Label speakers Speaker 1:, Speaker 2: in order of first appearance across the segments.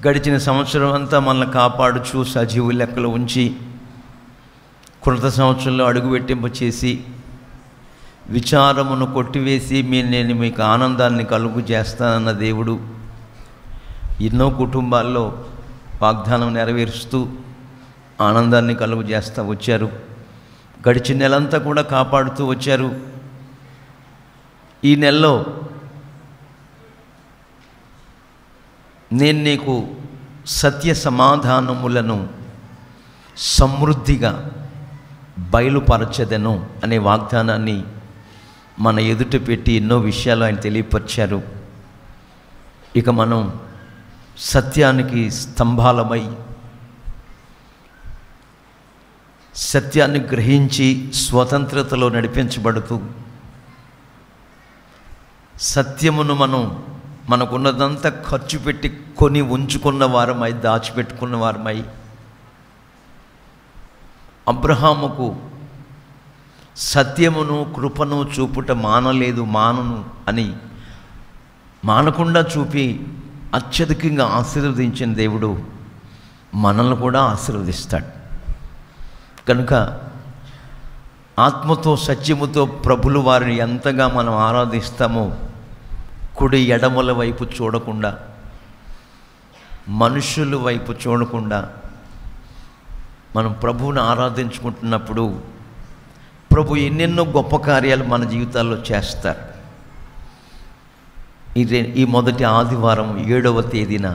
Speaker 1: గడిచిన సంవత్సరం అంతా మనల్ని కాపాడుచు సజీవు లెక్కలు ఉంచి కృత సంవత్సరంలో అడుగుపెట్టింప చేసి విచారమును కొట్టివేసి మీ నేను మీకు ఆనందాన్ని కలుగు చేస్తానన్న దేవుడు ఎన్నో కుటుంబాల్లో వాగ్దానం నెరవేరుస్తూ ఆనందాన్ని కలుగు చేస్తూ వచ్చారు గడిచిన నెలంతా కూడా కాపాడుతూ వచ్చారు ఈ నెలలో నేను నీకు సత్య సమాధానములను సమృద్ధిగా బయలుపరచదను అనే వాగ్దానాన్ని మన ఎదుట పెట్టి ఎన్నో విషయాలు ఆయన తెలియపరిచారు ఇక మనం సత్యానికి స్తంభాలమై సత్యాన్ని గ్రహించి స్వతంత్రతలో నడిపించబడుతూ సత్యమును మనం మనకున్నదంతా ఖర్చు పెట్టి కొని ఉంచుకున్న వారమై దాచిపెట్టుకున్న వారమై అబ్రహాముకు సత్యమును కృపను చూపుట మానలేదు మానను అని మానకుండా చూపి అత్యధికంగా ఆశీర్వదించిన దేవుడు మనల్ని కూడా ఆశీర్వదిస్తాడు కనుక ఆత్మతో సత్యముతో ప్రభులు వారిని ఎంతగా మనం ఆరాధిస్తామో కుడి ఎడమల వైపు చూడకుండా మనుషుల వైపు చూడకుండా మనం ప్రభువుని ఆరాధించుకుంటున్నప్పుడు ప్రభు ఎన్నెన్నో గొప్ప కార్యాలు మన జీవితాల్లో చేస్తారు ఈ రె- ఈ మొదటి ఆదివారం ఏడవ తేదీన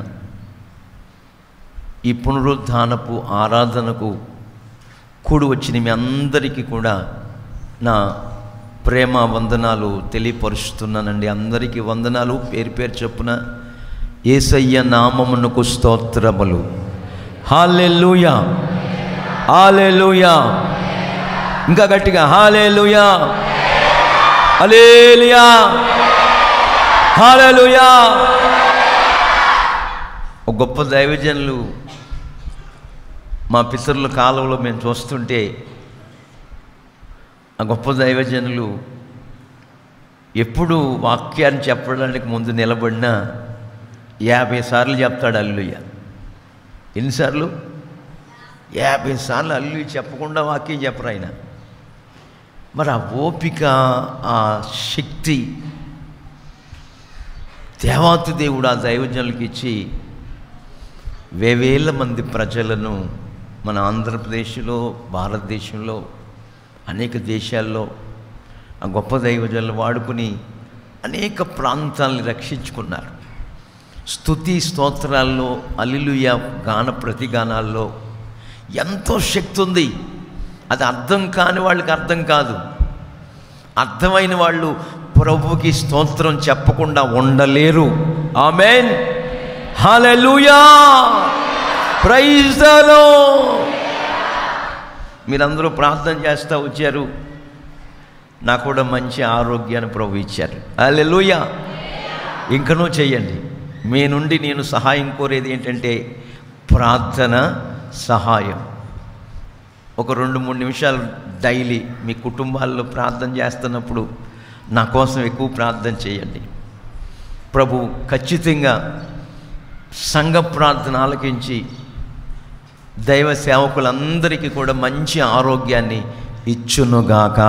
Speaker 1: ఈ పునరుద్ధానపు ఆరాధనకు కూడి వచ్చిన మీ అందరికీ కూడా నా ప్రేమ వందనాలు తెలియపరుస్తున్నానండి అందరికీ వందనాలు పేరు పేరు చొప్పున ఏసయ్య నామమునకు స్తోత్రములు హాలెలుయా హాలెలుయా ఇంకా గట్టిగా హాలెలుయా హల్లెలూయా హాలెలుయా ఒక గొప్ప దైవజనులు మా పితరుల కాలంలో మేము చూస్తుంటే ఆ గొప్ప దైవజనులు ఎప్పుడు వాక్యాన్ని చెప్పడానికి ముందు నిలబడినా యాభై సార్లు చెప్తాడు అల్లుయ్య ఎన్నిసార్లు యాభై సార్లు అల్లు చెప్పకుండా వాక్యం చెప్పరు ఆయన మరి ఆ ఓపిక ఆ శక్తి దేవాతి దేవుడు ఆ దైవజనులకి ఇచ్చి వేవేల మంది ప్రజలను మన ఆంధ్రప్రదేశ్లో భారతదేశంలో అనేక దేశాల్లో ఆ గొప్ప దైవజనులు వాడుకుని అనేక ప్రాంతాలను రక్షించుకున్నారు స్తుతి స్తోత్రాల్లో అల్లిలుయ గాన ప్రతిగానాల్లో ఎంతో శక్తి ఉంది అది అర్థం కాని వాళ్ళకి అర్థం కాదు అర్థమైన వాళ్ళు ప్రభుకి స్తోత్రం చెప్పకుండా ఉండలేరు amen hallelujah praise the lord మీరందరూ ప్రార్థన చేస్తూ వచ్చారు నాకు కూడా మంచి ఆరోగ్యాన్ని ప్రభు ఇచ్చారు హల్లెలూయా ఇంకనూ చేయండి మీ నుండి నేను సహాయం కోరేది ఏంటంటే ప్రార్థన సహాయం ఒక రెండు మూడు నిమిషాలు డైలీ మీ కుటుంబాల్లో ప్రార్థన చేస్తున్నప్పుడు నా కోసం ఎక్కువ ప్రార్థన చేయండి ప్రభు ఖచ్చితంగా సంఘ ప్రార్థన ఆలకించి దైవ సేవకులందరికీ కూడా మంచి ఆరోగ్యాన్ని ఇచ్చునుగాక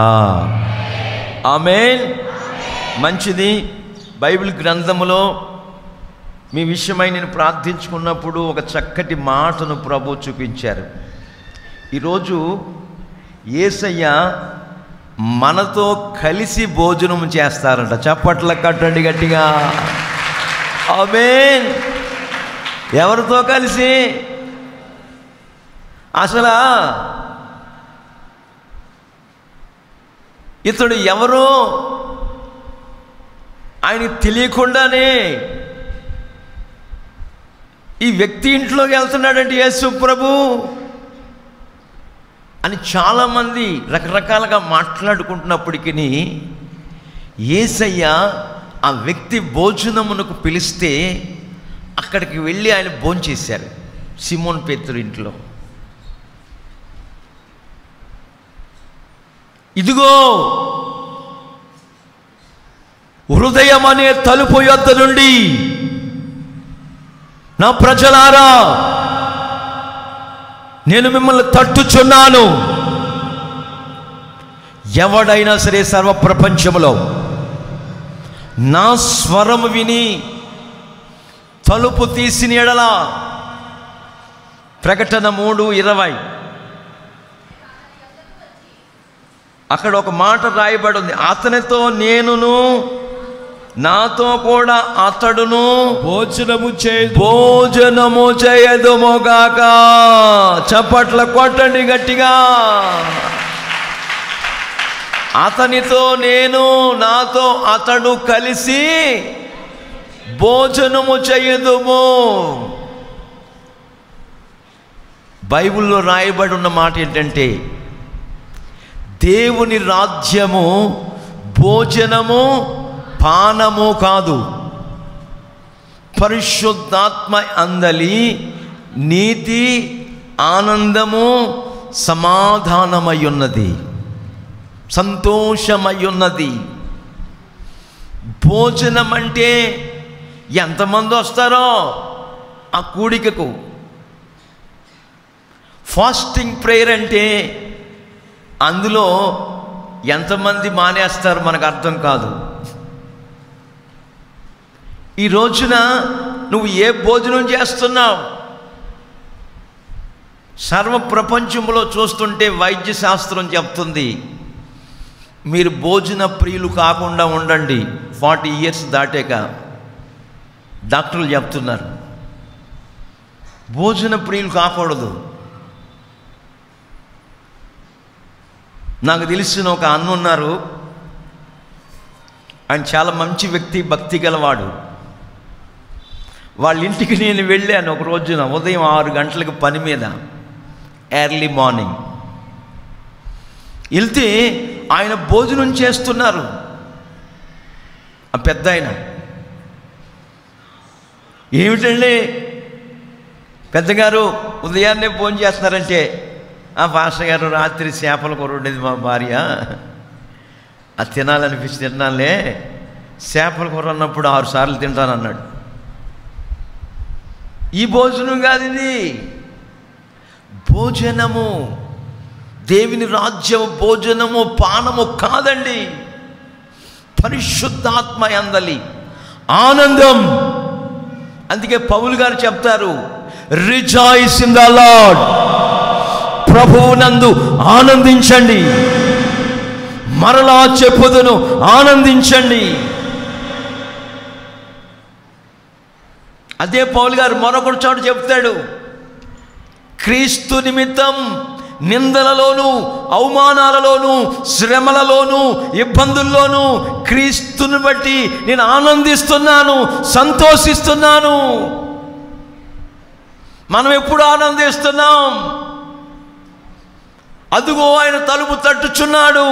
Speaker 1: ఆమెన్ మంచిది బైబిల్ గ్రంథములో మీ విషయమై నేను ప్రార్థించుకున్నప్పుడు ఒక చక్కటి మాటను ప్రభు చూపించారు ఈరోజు ఏసయ్య మనతో కలిసి భోజనం చేస్తారంట చప్పట్ల కట్టండి గట్టిగా ఆమేన్ ఎవరితో కలిసి అసలు ఇతడు ఎవరో ఆయన తెలియకుండానే ఈ వ్యక్తి ఇంట్లోకి వెళ్తున్నాడంటే యేసు ప్రభు అని చాలామంది రకరకాలుగా మాట్లాడుకుంటున్నప్పటికీ ఏసయ్య ఆ వ్యక్తి భోజనమునకు పిలిస్తే అక్కడికి వెళ్ళి ఆయన భోంచేశారు సిమోన్ పేతురు ఇంట్లో ఇదిగో హృదయం అనే తలుపు యొద్ద నుండి నా ప్రజలారా నేను మిమ్మల్ని తట్టుచున్నాను ఎవడైనా సరే సర్వ ప్రపంచంలో నా స్వరం విని తలుపు తీసిన ఎడల ప్రకటన మూడు ఇరవై అక్కడ ఒక మాట రాయబడి ఉంది అతనితో నేనును నాతో కూడా అతడును
Speaker 2: భోజనము చేయదు
Speaker 1: భోజనము చేయదుమోగాక చప్పట్ల కొట్టండి గట్టిగా అతనితో నేను నాతో అతడు కలిసి భోజనము చేయదుము బైబిల్లో రాయబడి ఉన్న మాట ఏంటంటే దేవుని రాజ్యము భోజనము పానము కాదు పరిశుద్ధాత్మ అందలి నీతి ఆనందము సమాధానమయ్యున్నది సంతోషమయ్యున్నది భోజనం అంటే ఎంతమంది వస్తారో ఆ కూడికకు ఫాస్టింగ్ ప్రేయర్ అంటే అందులో ఎంతమంది మానేస్తారు మనకు అర్థం కాదు ఈ రోజున నువ్వు ఏ భోజనం చేస్తున్నావు సర్వ ప్రపంచంలో చూస్తుంటే వైద్య శాస్త్రం చెప్తుంది మీరు భోజన ప్రియులు కాకుండా ఉండండి ఫార్టీ ఇయర్స్ దాటాక డాక్టర్లు చెప్తున్నారు భోజన ప్రియులు కాకూడదు నాకు తెలిసిన ఒక అన్న ఉన్నారు ఆయన చాలా మంచి వ్యక్తి భక్తి గలవాడు వాళ్ళ ఇంటికి నేను వెళ్ళాను ఒక రోజున ఉదయం ఆరు గంటలకు పని మీద ఎర్లీ మార్నింగ్ వెళ్తే ఆయన భోజనం చేస్తున్నారు ఆ పెద్ద ఆయన ఏమిటండి పెద్దగారు ఉదయాన్నే భోజనం చేస్తున్నారంటే ఆ పాస్టర్ గారు రాత్రి చేపల కూర ఉండేది మా భార్య అది తినాలనిపించి తిన్నానులే చేపల కూర అన్నప్పుడు ఆరు సార్లు తింటాను అన్నాడు ఈ భోజనం కాదు ఇది భోజనము దేవుని రాజ్యము భోజనము పానము కాదండి పరిశుద్ధాత్మ అందలి ఆనందం అందుకే పౌలు గారు చెప్తారు రిజాయిస్ ఇన్ ద లాడ్ ప్రభువునందు ఆనందించండి మరలా చెప్పుదును ఆనందించండి అదే పౌలు గారు మరొకటి చోట చెప్తాడు క్రీస్తు నిమిత్తం నిందలలోను అవమానాలలోను శ్రమలలోను ఇబ్బందుల్లోనూ క్రీస్తుని బట్టి నేను ఆనందిస్తున్నాను సంతోషిస్తున్నాను మనం ఎప్పుడు ఆనందిస్తున్నాం అదుగో ఆయన తలుపు తట్టుచున్నాడు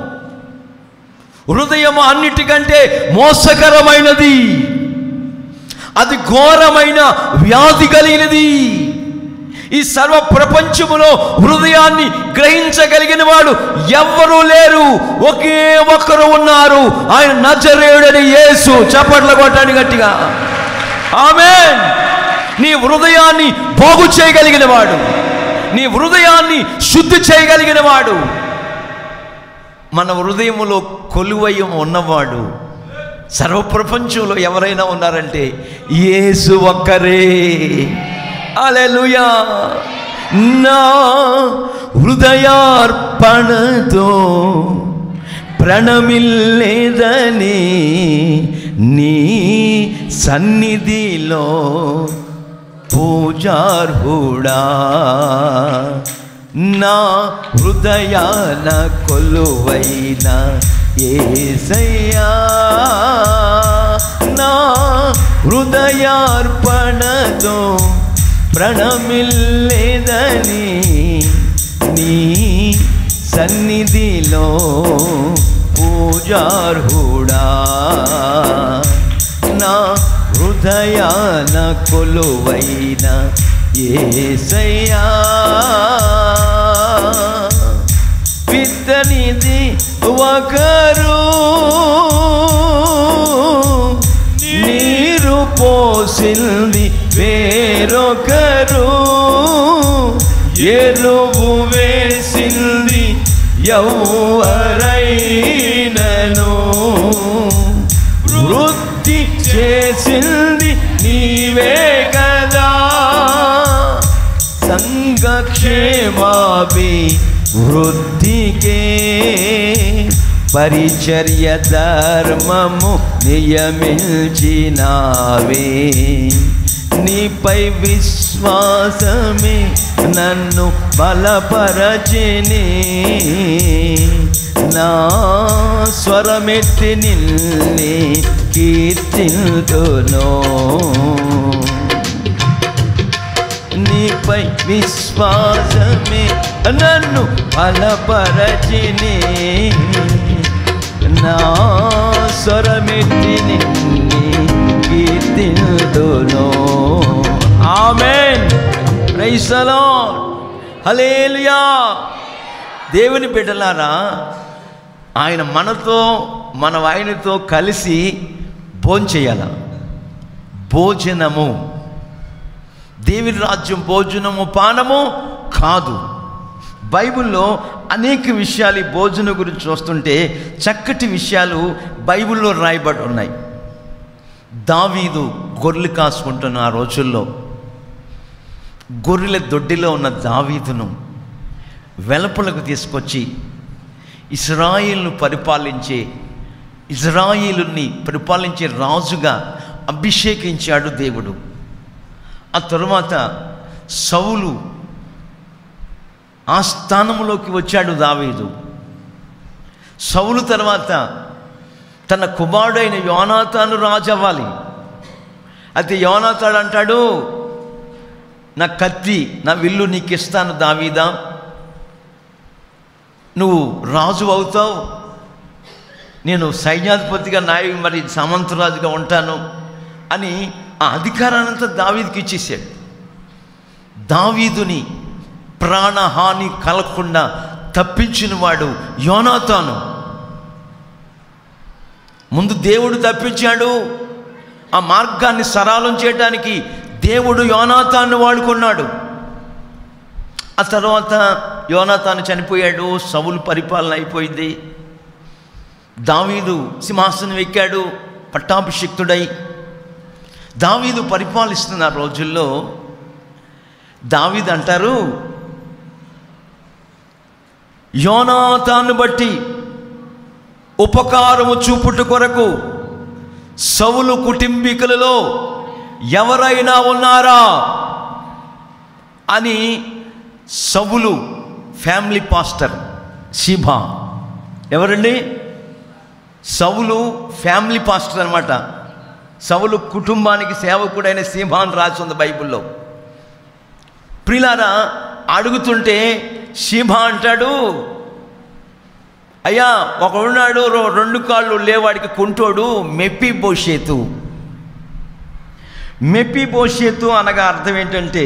Speaker 1: హృదయం అన్నిటికంటే మోసకరమైనది అది ఘోరమైన వ్యాధి కలిగినది ఈ సర్వ ప్రపంచములో హృదయాన్ని గ్రహించగలిగిన వాడు ఎవ్వరూ లేరు ఒకే ఒక్కరు ఉన్నారు ఆయన నజరేయుడని యేసు చప్పట్ల కొట్టండి గట్టిగా ఆమెన్ నీ హృదయాన్ని బాగు చేయగలిగిన వాడు నీ హృదయాన్ని శుద్ధి చేయగలిగిన వాడు మన హృదయములో కొలువయ్యం ఉన్నవాడు సర్వప్రపంచంలో ఎవరైనా ఉన్నారంటే యేసు ఒక్కరే అలెలుయా నా హృదయార్పణతో ప్రణమిల్లేదని నీ సన్నిధిలో పూజార్హుడా నా హృదయాన కొలువైన ఏసయ్యా నా హృదయార్పణతో ప్రణమిల్లేదని నీ సన్నిధిలో పూజార్హుడా నా హృదయాన కొలువైన ఏసయ్యా విత్తనిది ఒకరు నీరు పోసింది వేరొకరు ఎరుగరు ఎరువు వేసింది ఎవరైనను వృద్ధి చేసింది నీవే కదా సంఘక్షేమాభి వృద్ధికే పరిచర్య ధర్మము నియమించినావే నీపై విశ్వాసమే నన్ను బలపరచిని నా స్వరమెత్తి నిల్ని కీర్తింతును నీపై విశ్వాసమే నన్ను బలపరచిని నా స్వరమెత్తి నిన్ని కీర్తింతును amen praise the lord hallelujah దేవుని బిడ్డలారా ఆయన మనతో మన ఆయనతో కలిసి భోంచేయాల భోజనము దేవుని రాజ్యం భోజనము పానము కాదు బైబిల్లో అనేక విషయాలు ఈ భోజనం గురించి చూస్తుంటే చక్కటి విషయాలు బైబిల్లో రాయబడి ఉన్నాయి దావీదు గొర్రెలు కాసుకుంటున్న ఆ రోజుల్లో గొర్రెల దొడ్డిలో ఉన్న దావీదును వెలపలకు తీసుకొచ్చి ఇస్రాయిల్ను పరిపాలించే ఇజ్రాయిలుని పరిపాలించే రాజుగా అభిషేకించాడు దేవుడు ఆ తరువాత సౌలు ఆ స్థానంలోకి వచ్చాడు దావీదు సౌలు తర్వాత తన కుమారుడైన యోనాతాను రాజు అవ్వాలి అయితే యోనాతాడు అంటాడు నా కత్తి నా విల్లు నీకు ఇస్తాను దావీదా నువ్వు రాజు అవుతావు నేను సైన్యాధిపతిగా నాయ మరి సామంతరాజుగా ఉంటాను అని ఆ అధికారానంతా దావీదుకి ఇచ్చేసాడు దావీదుని ప్రాణహాని కలగకుండా తప్పించిన వాడు యోనాతాను ముందు దేవుడు తప్పించాడు ఆ మార్గాన్ని సరళం చేయడానికి దేవుడు యోనాతాన్ని వాడుకున్నాడు ఆ తర్వాత యోనాతాను చనిపోయాడు సవులు పరిపాలన అయిపోయింది దావీదు సింహాసనం ఎక్కాడు పట్టాభిషిక్తుడై దావీదు పరిపాలిస్తున్న రోజుల్లో దావీదు అంటారు యోనాతాను బట్టి ఉపకారము చూపుట కొరకు సౌలు కుటుంబీకులలో ఎవరైనా ఉన్నారా అని సవులు ఫ్యామిలీ పాస్టర్ శిభా ఎవరండి సవులు ఫ్యామిలీ పాస్టర్ అనమాట సవులు కుటుంబానికి సేవకుడైన సీభా అని రాసి ఉంది బైబిల్లో ప్రిలారా అడుగుతుంటే శిభా అంటాడు అయ్యా ఒకడున్నాడు రో- రెండు కాళ్ళు లేవాడికి కుంటోడు మెప్పి భోషేతు మెప్పి భోషేతు అనగా అర్థం ఏంటంటే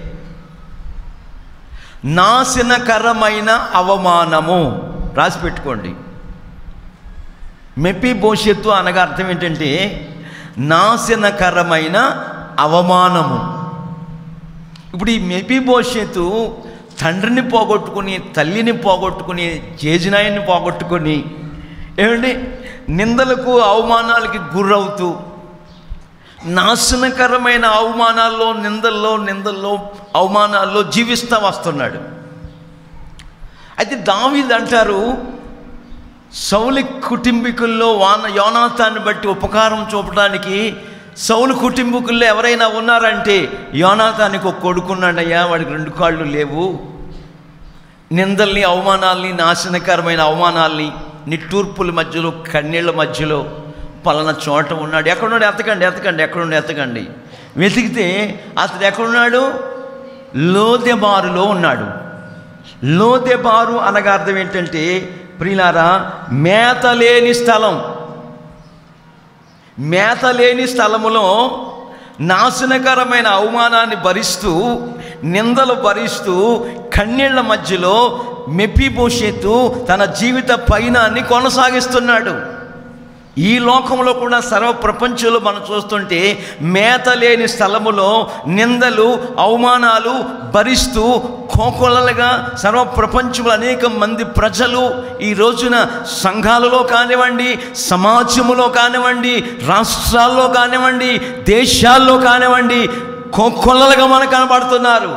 Speaker 1: నాశనకరమైన అవమానము రాసి పెట్టుకోండి మెప్పి భవిష్యత్తు అనగా అర్థం ఏంటంటే నాశనకరమైన అవమానము ఇప్పుడు ఈ మెపి భవిష్యత్తు తండ్రిని పోగొట్టుకుని తల్లిని పోగొట్టుకుని చేజినాయన్ని పోగొట్టుకొని ఏమండి నిందలకు అవమానాలకి గురవుతూ నాశనకరమైన అవమానాల్లో నిందల్లో నిందల్లో అవమానాల్లో జీవిస్తూ వస్తున్నాడు అయితే దావీద్ అంటారు సౌలి కుటుంబీకుల్లో వాన యోనాథాన్ని బట్టి ఉపకారం చూపడానికి సౌలు కుటుంబీకుల్లో ఎవరైనా ఉన్నారంటే యోనాథానికి ఒక కొడుకున్నాడయ్యా వాడికి రెండు కాళ్ళు లేవు నిందల్ని అవమానాల్ని నాశనకరమైన అవమానాల్ని నిట్టూర్పుల మధ్యలో కన్నీళ్ళ మధ్యలో పలానా చోట ఉన్నాడు ఎక్కడున్నాడు ఎతకండి ఎతకండి ఎక్కడున్నాడు ఎతకండి వెతికితే అతడు ఎక్కడున్నాడు లోదెబారులో ఉన్నాడు లోదెబారు అనగా అర్థం ఏంటంటే ప్రియులారా మేత లేని స్థలం మేత లేని స్థలములో నాశనకరమైన అవమానాన్ని భరిస్తూ నిందలు భరిస్తూ కన్నీళ్ల మధ్యలో మెప్పిపోషెత్తు తన జీవిత పయనాన్ని కొనసాగిస్తున్నాడు ఈ లోకంలో కూడా సర్వ ప్రపంచంలో మనం చూస్తుంటే మేత లేని స్థలములో నిందలు అవమానాలు భరిస్తూ కోకొలలుగా సర్వ ప్రపంచంలో అనేక మంది ప్రజలు ఈ రోజున సంఘాలలో కానివ్వండి సమాజంలో కానివ్వండి రాష్ట్రాల్లో కానివ్వండి దేశాల్లో కానివ్వండి కోకొల్లలుగా మనకు కనబడుతున్నారు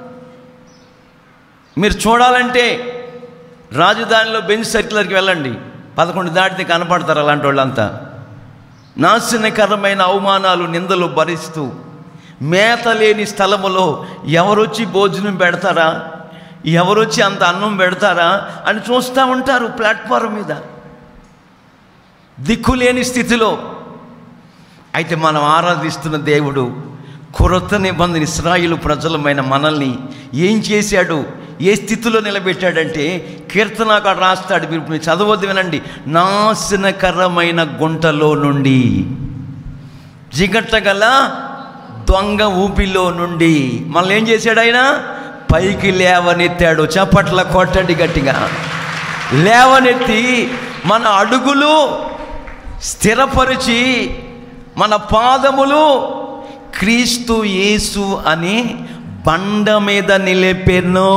Speaker 1: మీరు చూడాలంటే రాజధానిలో బెంచ్ సర్కిలర్కి వెళ్ళండి పదకొండు దాటితే కనపడతారు అలాంటి వాళ్ళంతా నాశనకరమైన అవమానాలు నిందలు భరిస్తూ మేత లేని స్థలములో ఎవరొచ్చి భోజనం పెడతారా ఎవరొచ్చి అంత అన్నం పెడతారా అని చూస్తూ ఉంటారు ప్లాట్ఫారం మీద దిక్కులేని స్థితిలో అయితే మనం ఆరాధిస్తున్న దేవుడు కొరత నిబంధన ఇస్రాయిలు ప్రజలమైన మనల్ని ఏం చేశాడు ఏ స్థితిలో నిలబెట్టాడంటే కీర్తనాకాడు రాస్తాడు మీరు మీరు చదవద్దు వినండి నాశనకరమైన గుంటలో నుండి జిగట్టగల దొంగ ఊపిలో నుండి మనల్ని ఏం చేశాడు ఆయన పైకి లేవనెత్తాడు చప్పట్ల కొట్టండి గట్టిగా లేవనెత్తి మన అడుగులు స్థిరపరిచి మన పాదములు క్రీస్తు యేసు అని బండ మీద నిలిపెను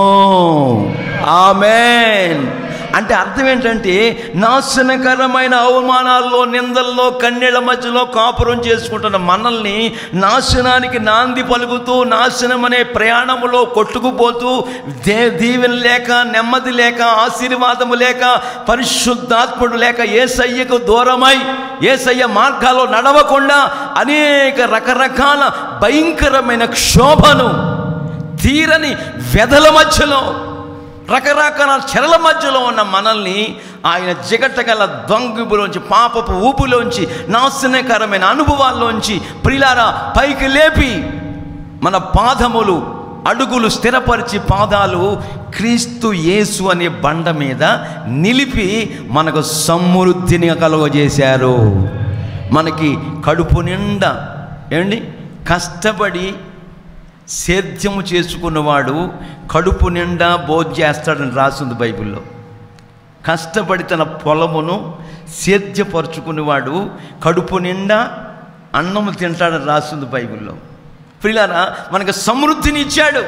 Speaker 1: ఆమెన్ అంటే అర్థం ఏంటంటే నాశనకరమైన అవమానాల్లో నిందల్లో కన్నీళ్ల మధ్యలో కాపురం చేసుకుంటున్న మనల్ని నాశనానికి నాంది పలుకుతూ నాశనం అనే ప్రయాణములో కొట్టుకుపోతూ దే దీవెన లేక నెమ్మది లేక ఆశీర్వాదము లేక పరిశుద్ధాత్ముడు లేక ఏసయ్యకు దూరమై ఏసయ్య మార్గాల్లో నడవకుండా అనేక రకరకాల భయంకరమైన క్షోభను తీరని వెదల మధ్యలో రకరకాల చెరల మధ్యలో ఉన్న మనల్ని ఆయన జిగటగల దొంగిపులోంచి పాపపు ఊపులోంచి నాశనకరమైన అనుభవాల్లోంచి ప్రిలారా పైకి లేపి మన పాదములు అడుగులు స్థిరపరిచి పాదాలు క్రీస్తు యేసు అనే బండ మీద నిలిపి మనకు సమృద్ధిని కలుగజేశారు మనకి కడుపు నిండా ఏమండి కష్టపడి సేద్యము చేసుకున్నవాడు కడుపు నిండా భోజనం చేస్తాడని రాసింది బైబిల్లో కష్టపడి తన పొలమును సేద్యపరుచుకునేవాడు కడుపు నిండా అన్నము తింటాడని రాసింది బైబిల్లో ప్రిలారా మనకు సమృద్ధిని ఇచ్చాడు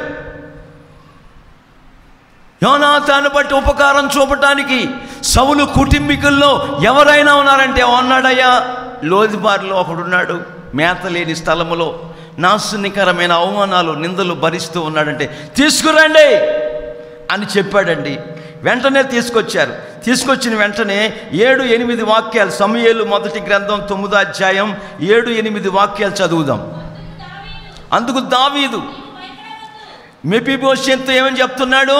Speaker 1: యోనాతాను బట్టి ఉపకారం చూపటానికి సౌలు కుటుంబీకుల్లో ఎవరైనా ఉన్నారంటే ఉన్నాడయ్యా లోదిబారిలో ఒకడున్నాడు మేత లేని స్థలములో నాశనికరమైన అవమానాలు నిందలు భరిస్తూ ఉన్నాడంటే తీసుకురండి అని చెప్పాడండి వెంటనే తీసుకొచ్చారు తీసుకొచ్చిన వెంటనే ఏడు ఎనిమిది వాక్యాలు సమయలు మొదటి గ్రంథం తొమ్మిదో అధ్యాయం ఏడు ఎనిమిది వాక్యాలు చదువుదాం అందుకు దావీదు మెపిబోషంతో ఏమని చెప్తున్నాడు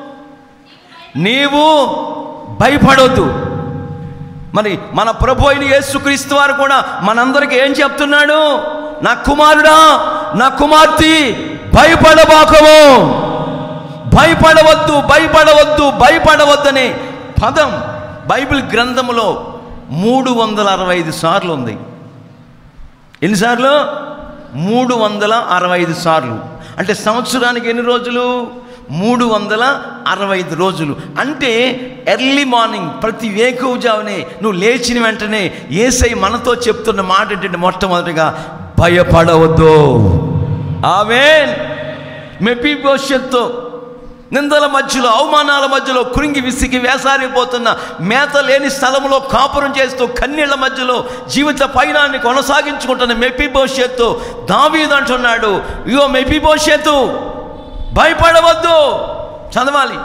Speaker 1: నీవు భయపడొద్దు మరి మన ప్రభు అయిన యేసుక్రీస్తు వారు కూడా మనందరికి ఏం చెప్తున్నాడు నా కుమారుడా నా కుమార్తె భయపడబాకము భయపడవద్దు భయపడవద్దు భయపడవద్దనే పదం బైబిల్ గ్రంథములో మూడు వందల అరవై ఐదు సార్లు ఉంది ఎన్నిసార్లు మూడు వందల అరవై ఐదు సార్లు అంటే సంవత్సరానికి ఎన్ని రోజులు మూడు వందల అరవై ఐదు రోజులు అంటే ఎర్లీ మార్నింగ్ ప్రతి వేకువజామునే నువ్వు లేచిన వెంటనే ఏసై మనతో చెప్తున్న మాట ఏంటంటే మొట్టమొదటిగా భయపడవద్దు ఆమె మెపి భవిష్యత్తు నిందల మధ్యలో అవమానాల మధ్యలో కృంగి విసిగి వేసారిపోతున్న మేత లేని స్థలంలో కాపురం చేస్తూ కన్నీళ్ల మధ్యలో జీవిత పయనాన్ని కొనసాగించుకుంటున్న మెపి భవిష్యత్తు దావీదు అంటున్నాడు ఇగో మెపి భవిష్యత్తు భయపడవద్దు చదవాలి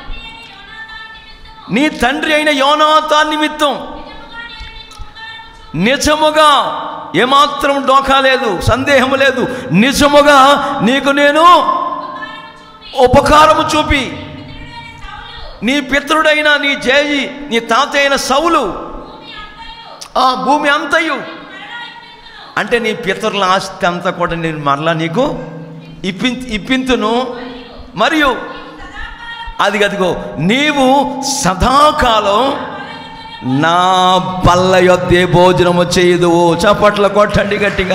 Speaker 1: నీ తండ్రి అయిన యోనాతా నిమిత్తం నిజముగా ఏమాత్రం డోకా లేదు సందేహము లేదు నిజముగా నీకు నేను ఉపకారము చూపి నీ పితరుడైన నీ జేయి నీ తాత అయిన సౌలు ఆ భూమి అంతయు అంటే నీ పితరుల ఆస్తి అంతా కూడా నేను మరలా నీకు ఇప్పి ఇప్పింతును మరియు అది అదిగో నీవు సదాకాలం నా బల్ల యొద్దే భోజనము చేయదు చప్పట్ల కొట్టండి గట్టిగా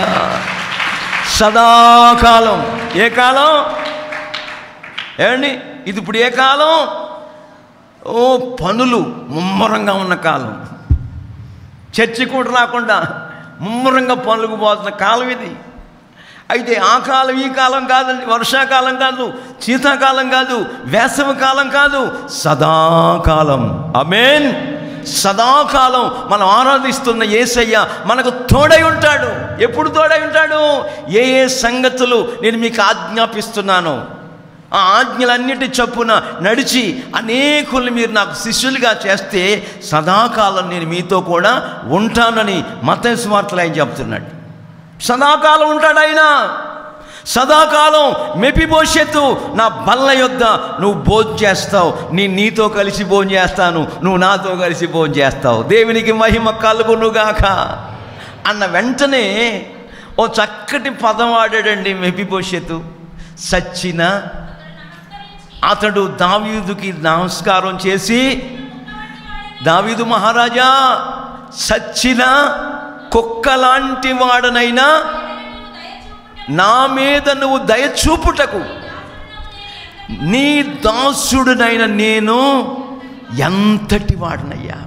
Speaker 1: సదాకాలం ఏ కాలం ఏమండి ఇది ఇప్పుడు ఏ కాలం ఓ పనులు ముమ్మరంగా ఉన్న కాలం చర్చి కూడా రాకుండా ముమ్మరంగా పనులకు పోతున్న కాలం ఇది అయితే ఆ కాలం ఈ కాలం కాదండి వర్షాకాలం కాదు శీతాకాలం కాదు వేసవి కాలం కాదు సదాకాలం అమేన్ సదాకాలం మనం ఆరాధిస్తున్న ఏసయ్య మనకు తోడై ఉంటాడు ఎప్పుడు తోడై ఉంటాడు ఏ ఏ సంగతులు నేను మీకు ఆజ్ఞాపిస్తున్నాను ఆ ఆజ్ఞలన్నిటి చొప్పున నడిచి అనేకుల్ని మీరు నాకు శిష్యులుగా చేస్తే సదాకాలం నేను మీతో కూడా ఉంటానని మత స్వార్థలు ఆయన చెప్తున్నాడు సదాకాలం ఉంటాడు ఆయన సదాకాలం మెపి భవిష్యత్తు నా బల్ల యొద్ద నువ్వు భోజనం చేస్తావు నీ నీతో కలిసి భోజనం చేస్తాను నువ్వు నాతో కలిసి భోజనం చేస్తావు దేవునికి మహిమ కలుగునుగాక అన్న వెంటనే ఓ చక్కటి పదం వాడాడండి మెపి భవిష్యత్తు సచ్చిన అతడు దావీదుకి నమస్కారం చేసి దావీదు మహారాజా సచ్చిన కుక్కలాంటి వాడనైనా నా మీద నువ్వు దయ చూపుటకు నీ దాసుడునైన నేను ఎంతటి వాడినయ్యా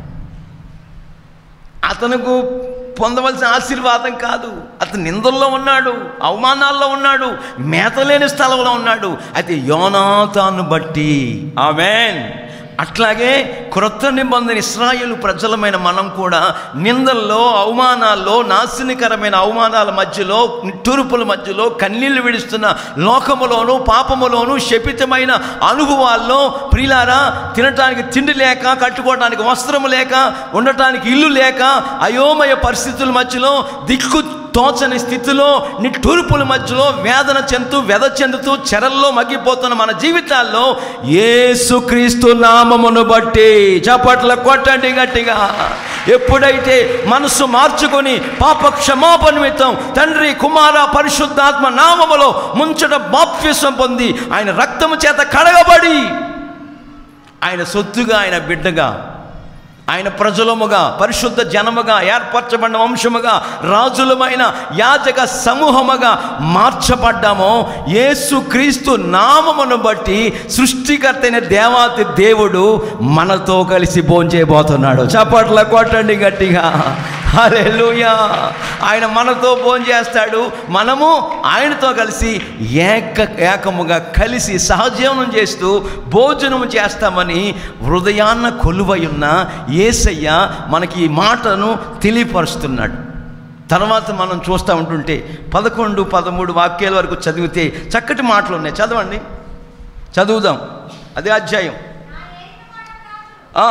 Speaker 1: అతనుకు పొందవలసిన ఆశీర్వాదం కాదు అతను నిందల్లో ఉన్నాడు అవమానాల్లో ఉన్నాడు మేతలేని స్థలంలో ఉన్నాడు అయితే యోనాతాను బట్టి ఆమెన్ అట్లాగే క్రొత్త నిబంధన ఇస్రాయేలు ప్రజలమైన మనం కూడా నిందల్లో అవమానాల్లో నాశనకరమైన అవమానాల మధ్యలో నిట్టూర్పుల మధ్యలో కన్నీళ్లు విడుస్తున్న లోకములోను పాపములోను శపితమైన అనుభవాల్లో ప్రియులారా తినటానికి తిండి లేక కట్టుకోవడానికి వస్త్రము లేక ఉండటానికి ఇల్లు లేక అయోమయ పరిస్థితుల మధ్యలో దిక్కు తోచని స్థితిలో నిట్టూర్పుల మధ్యలో వేదన చెందుతూ వెద చెందుతూ చెరల్లో మగ్గిపోతున్న మన జీవితాల్లో యేసుక్రీస్తు నామమును బట్టి చప్పట్ల కొట్టండి గట్టిగా ఎప్పుడైతే మనసు మార్చుకొని పాప క్షమాపణ నిమిత్తం తండ్రి కుమార పరిశుద్ధాత్మ నామములో ముంచట బాప్యసం పొంది ఆయన రక్తము చేత కడగబడి ఆయన సొత్తుగా ఆయన బిడ్డగా ఆయన ప్రజలముగా పరిశుద్ధ జనముగా ఏర్పరచబడిన వంశముగా రాజులమైన యాజక సమూహముగా మార్చబడ్డామో యేసు క్రీస్తు నామమును బట్టి సృష్టికర్త అయిన దేవాతి దేవుడు మనతో కలిసి భోంచేయబోతున్నాడు చప్పట్ల కొట్టండి గట్టిగా హల్లెలూయా ఆయన మనతో భోజనం చేస్తాడు మనము ఆయనతో కలిసి ఏక ఏకముగా కలిసి సహజీవనం చేస్తూ భోజనం చేస్తామని హృదయాన్న కొలువై ఉన్న ఏసయ్య మనకి ఈ మాటను తెలియపరుస్తున్నాడు తర్వాత మనం చూస్తూ ఉంటుంటే పదకొండు పదమూడు వాక్యాల వరకు చదివితే చక్కటి మాటలు ఉన్నాయి చదవండి చదువుదాం అదే అధ్యాయం ఆ,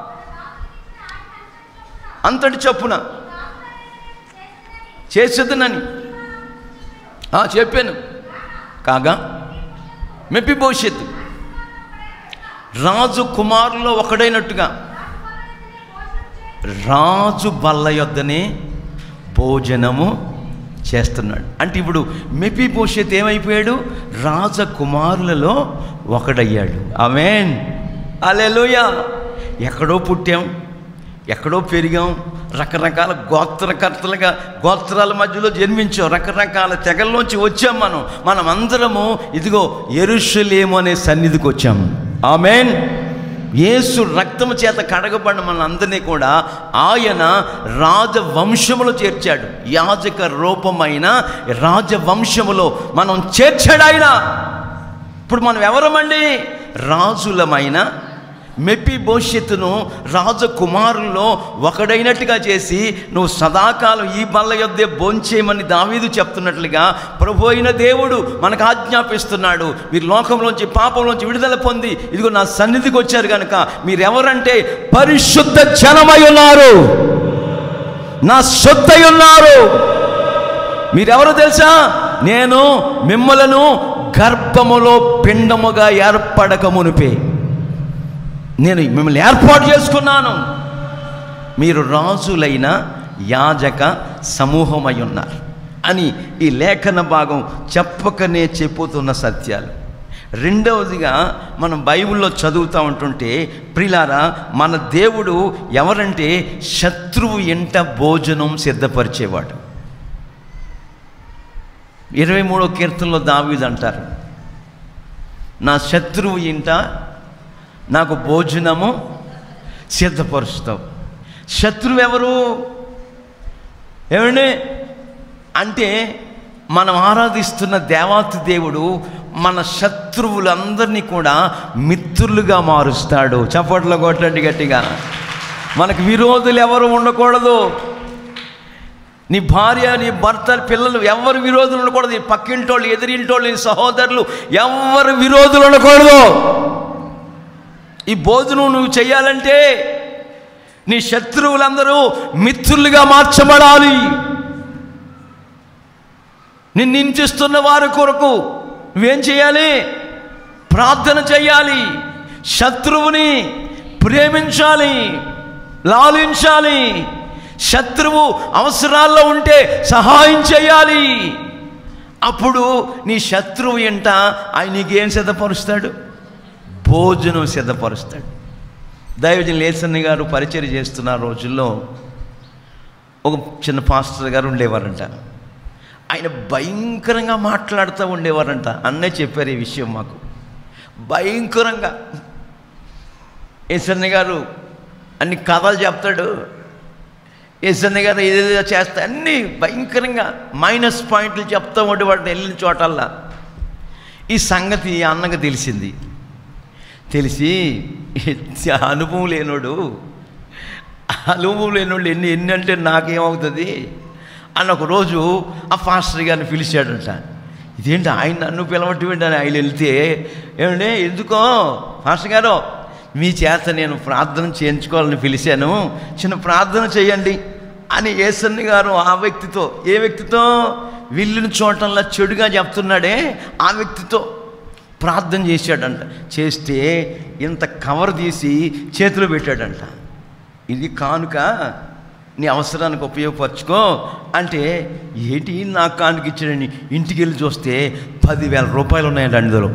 Speaker 1: అంతటి చొప్పున చేసేదనని ఆ, చెప్పాను కాగా మెప్పి భవిష్యత్తు రాజు కుమారులో ఒకడైనట్టుగా రాజు బల్ల యొద్దనే భోజనము చేస్తున్నాడు అంటే ఇప్పుడు మెపి భవిష్యత్ ఏమైపోయాడు రాజకుమారులలో ఒకడయ్యాడు ఆమెన్ అలెలుయ ఎక్కడో పుట్టాం ఎక్కడో పెరిగాం రకరకాల గోత్రకర్తలుగా గోత్రాల మధ్యలో జన్మించాం రకరకాల తెగల్లోంచి వచ్చాం మనం మనం అందరము ఇదిగో ఎరుషలేము అనే సన్నిధికి వచ్చాం ఆమెన్ యేసు రక్తము చేత కడగబడిన మన అందరినీ కూడా ఆయన రాజవంశములో చేర్చాడు యాజక రూపమైన రాజవంశములో మనం చేర్చాడు ఆయన ఇప్పుడు మనం ఎవరమండి రాజులమైన మెప్పి భవిష్యత్తును రాజకుమారుల్లో ఒకడైనట్టుగా చేసి నువ్వు సదాకాలం ఈ బల్ల యొద్దే భోంచేయమని దావీదు చెప్తున్నట్లుగా ప్రభు అయిన దేవుడు మనకు ఆజ్ఞాపిస్తున్నాడు మీరు లోకంలోంచి పాపంలోంచి విడుదల పొంది ఇదిగో నా సన్నిధికి వచ్చారు కనుక మీరెవరంటే పరిశుద్ధ జనమై ఉన్నారు నా సొత్తై ఉన్నారు మీరెవరో తెలుసా నేను మిమ్మలను గర్భములో పిండముగా ఏర్పడక మునిపే నేను మిమ్మల్ని ఏర్పాటు చేసుకున్నాను మీరు రాజులైన యాజక సమూహమై ఉన్నారు అని ఈ లేఖన భాగం చెప్పకనే చెప్పుతున్న సత్యాలు రెండవదిగా మనం బైబిల్లో చదువుతూ ఉంటుంటే ప్రిలారా మన దేవుడు ఎవరంటే శత్రువు ఎంట భోజనం సిద్ధపరిచేవాడు ఇరవై మూడో కీర్తనలో దావీదు అంటారు నా శత్రువు ఇంట నాకు భోజనము సిద్ధపరుస్తావు శత్రువు ఎవరు ఏమండి అంటే మనం ఆరాధిస్తున్న దేవాతి దేవుడు మన శత్రువులందరినీ కూడా మిత్రులుగా మారుస్తాడు చప్పట్లో కొట్టండి గట్టిగా మనకు విరోధులు ఎవరు ఉండకూడదు నీ భార్య నీ భర్త పిల్లలు ఎవరు విరోధులు ఉండకూడదు నీ పక్కింటోళ్ళు ఎదిరింటోళ్ళు నీ సహోదరులు ఎవరు విరోధులు ఉండకూడదు ఈ భోజనం నువ్వు చేయాలంటే నీ శత్రువులందరూ మిత్రులుగా మార్చబడాలి నిన్ను హింసిస్తున్న వారి కొరకు నువ్వేం చేయాలి ప్రార్థన చేయాలి శత్రువుని ప్రేమించాలి లాలించాలి శత్రువు అవసరాల్లో ఉంటే సహాయం చేయాలి అప్పుడు నీ శత్రువు ఎంట ఆయన నీకేం సిద్ధపరుస్తాడు భోజనం సిద్ధపరుస్తాడు దైవజన్ లేసన్న గారు పరిచయం చేస్తున్న రోజుల్లో ఒక చిన్న పాస్టర్ గారు ఉండేవారంట ఆయన భయంకరంగా మాట్లాడుతూ ఉండేవారంట అన్నే చెప్పారు ఈ విషయం మాకు భయంకరంగా ఏసన్న గారు అన్ని కథలు చెప్తాడు ఏసన్న గారు ఏదేదో చేస్తా అన్నీ భయంకరంగా మైనస్ పాయింట్లు చెప్తూ ఉండేవాడు వెళ్ళిన చోటల్లా ఈ సంగతి ఈ అన్నకు తెలిసింది తెలిసి అనుభవం లేనోడు అనుభవం లేనోళ్ళు ఎన్ని ఎన్ని అంటే నాకేమవుతుంది అని ఒక రోజు ఆ ఫాస్టర్ గారిని పిలిచాడంట ఇదేంటి ఆయన నన్ను పిలవటం అని ఆయన వెళ్తే ఏమండి ఎందుకో ఫాస్టర్ గారు మీ చేత నేను ప్రార్థన చేయించుకోవాలని పిలిచాను చిన్న ప్రార్థన చేయండి అని ఏసన్ని గారు ఆ వ్యక్తితో ఏ వ్యక్తితో విల్లుని చోటంలో చెడుగా చెప్తున్నాడే ఆ వ్యక్తితో ప్రార్థన చేశాడంట చేస్తే ఇంత కవర్ తీసి చేతిలో పెట్టాడంట ఇది కానుక నీ అవసరానికి ఉపయోగపరచుకో అంటే ఏంటి నాకు కానుక ఇచ్చాడని ఇంటికి వెళ్ళి చూస్తే పదివేల రూపాయలు ఉన్నాయండి అందులో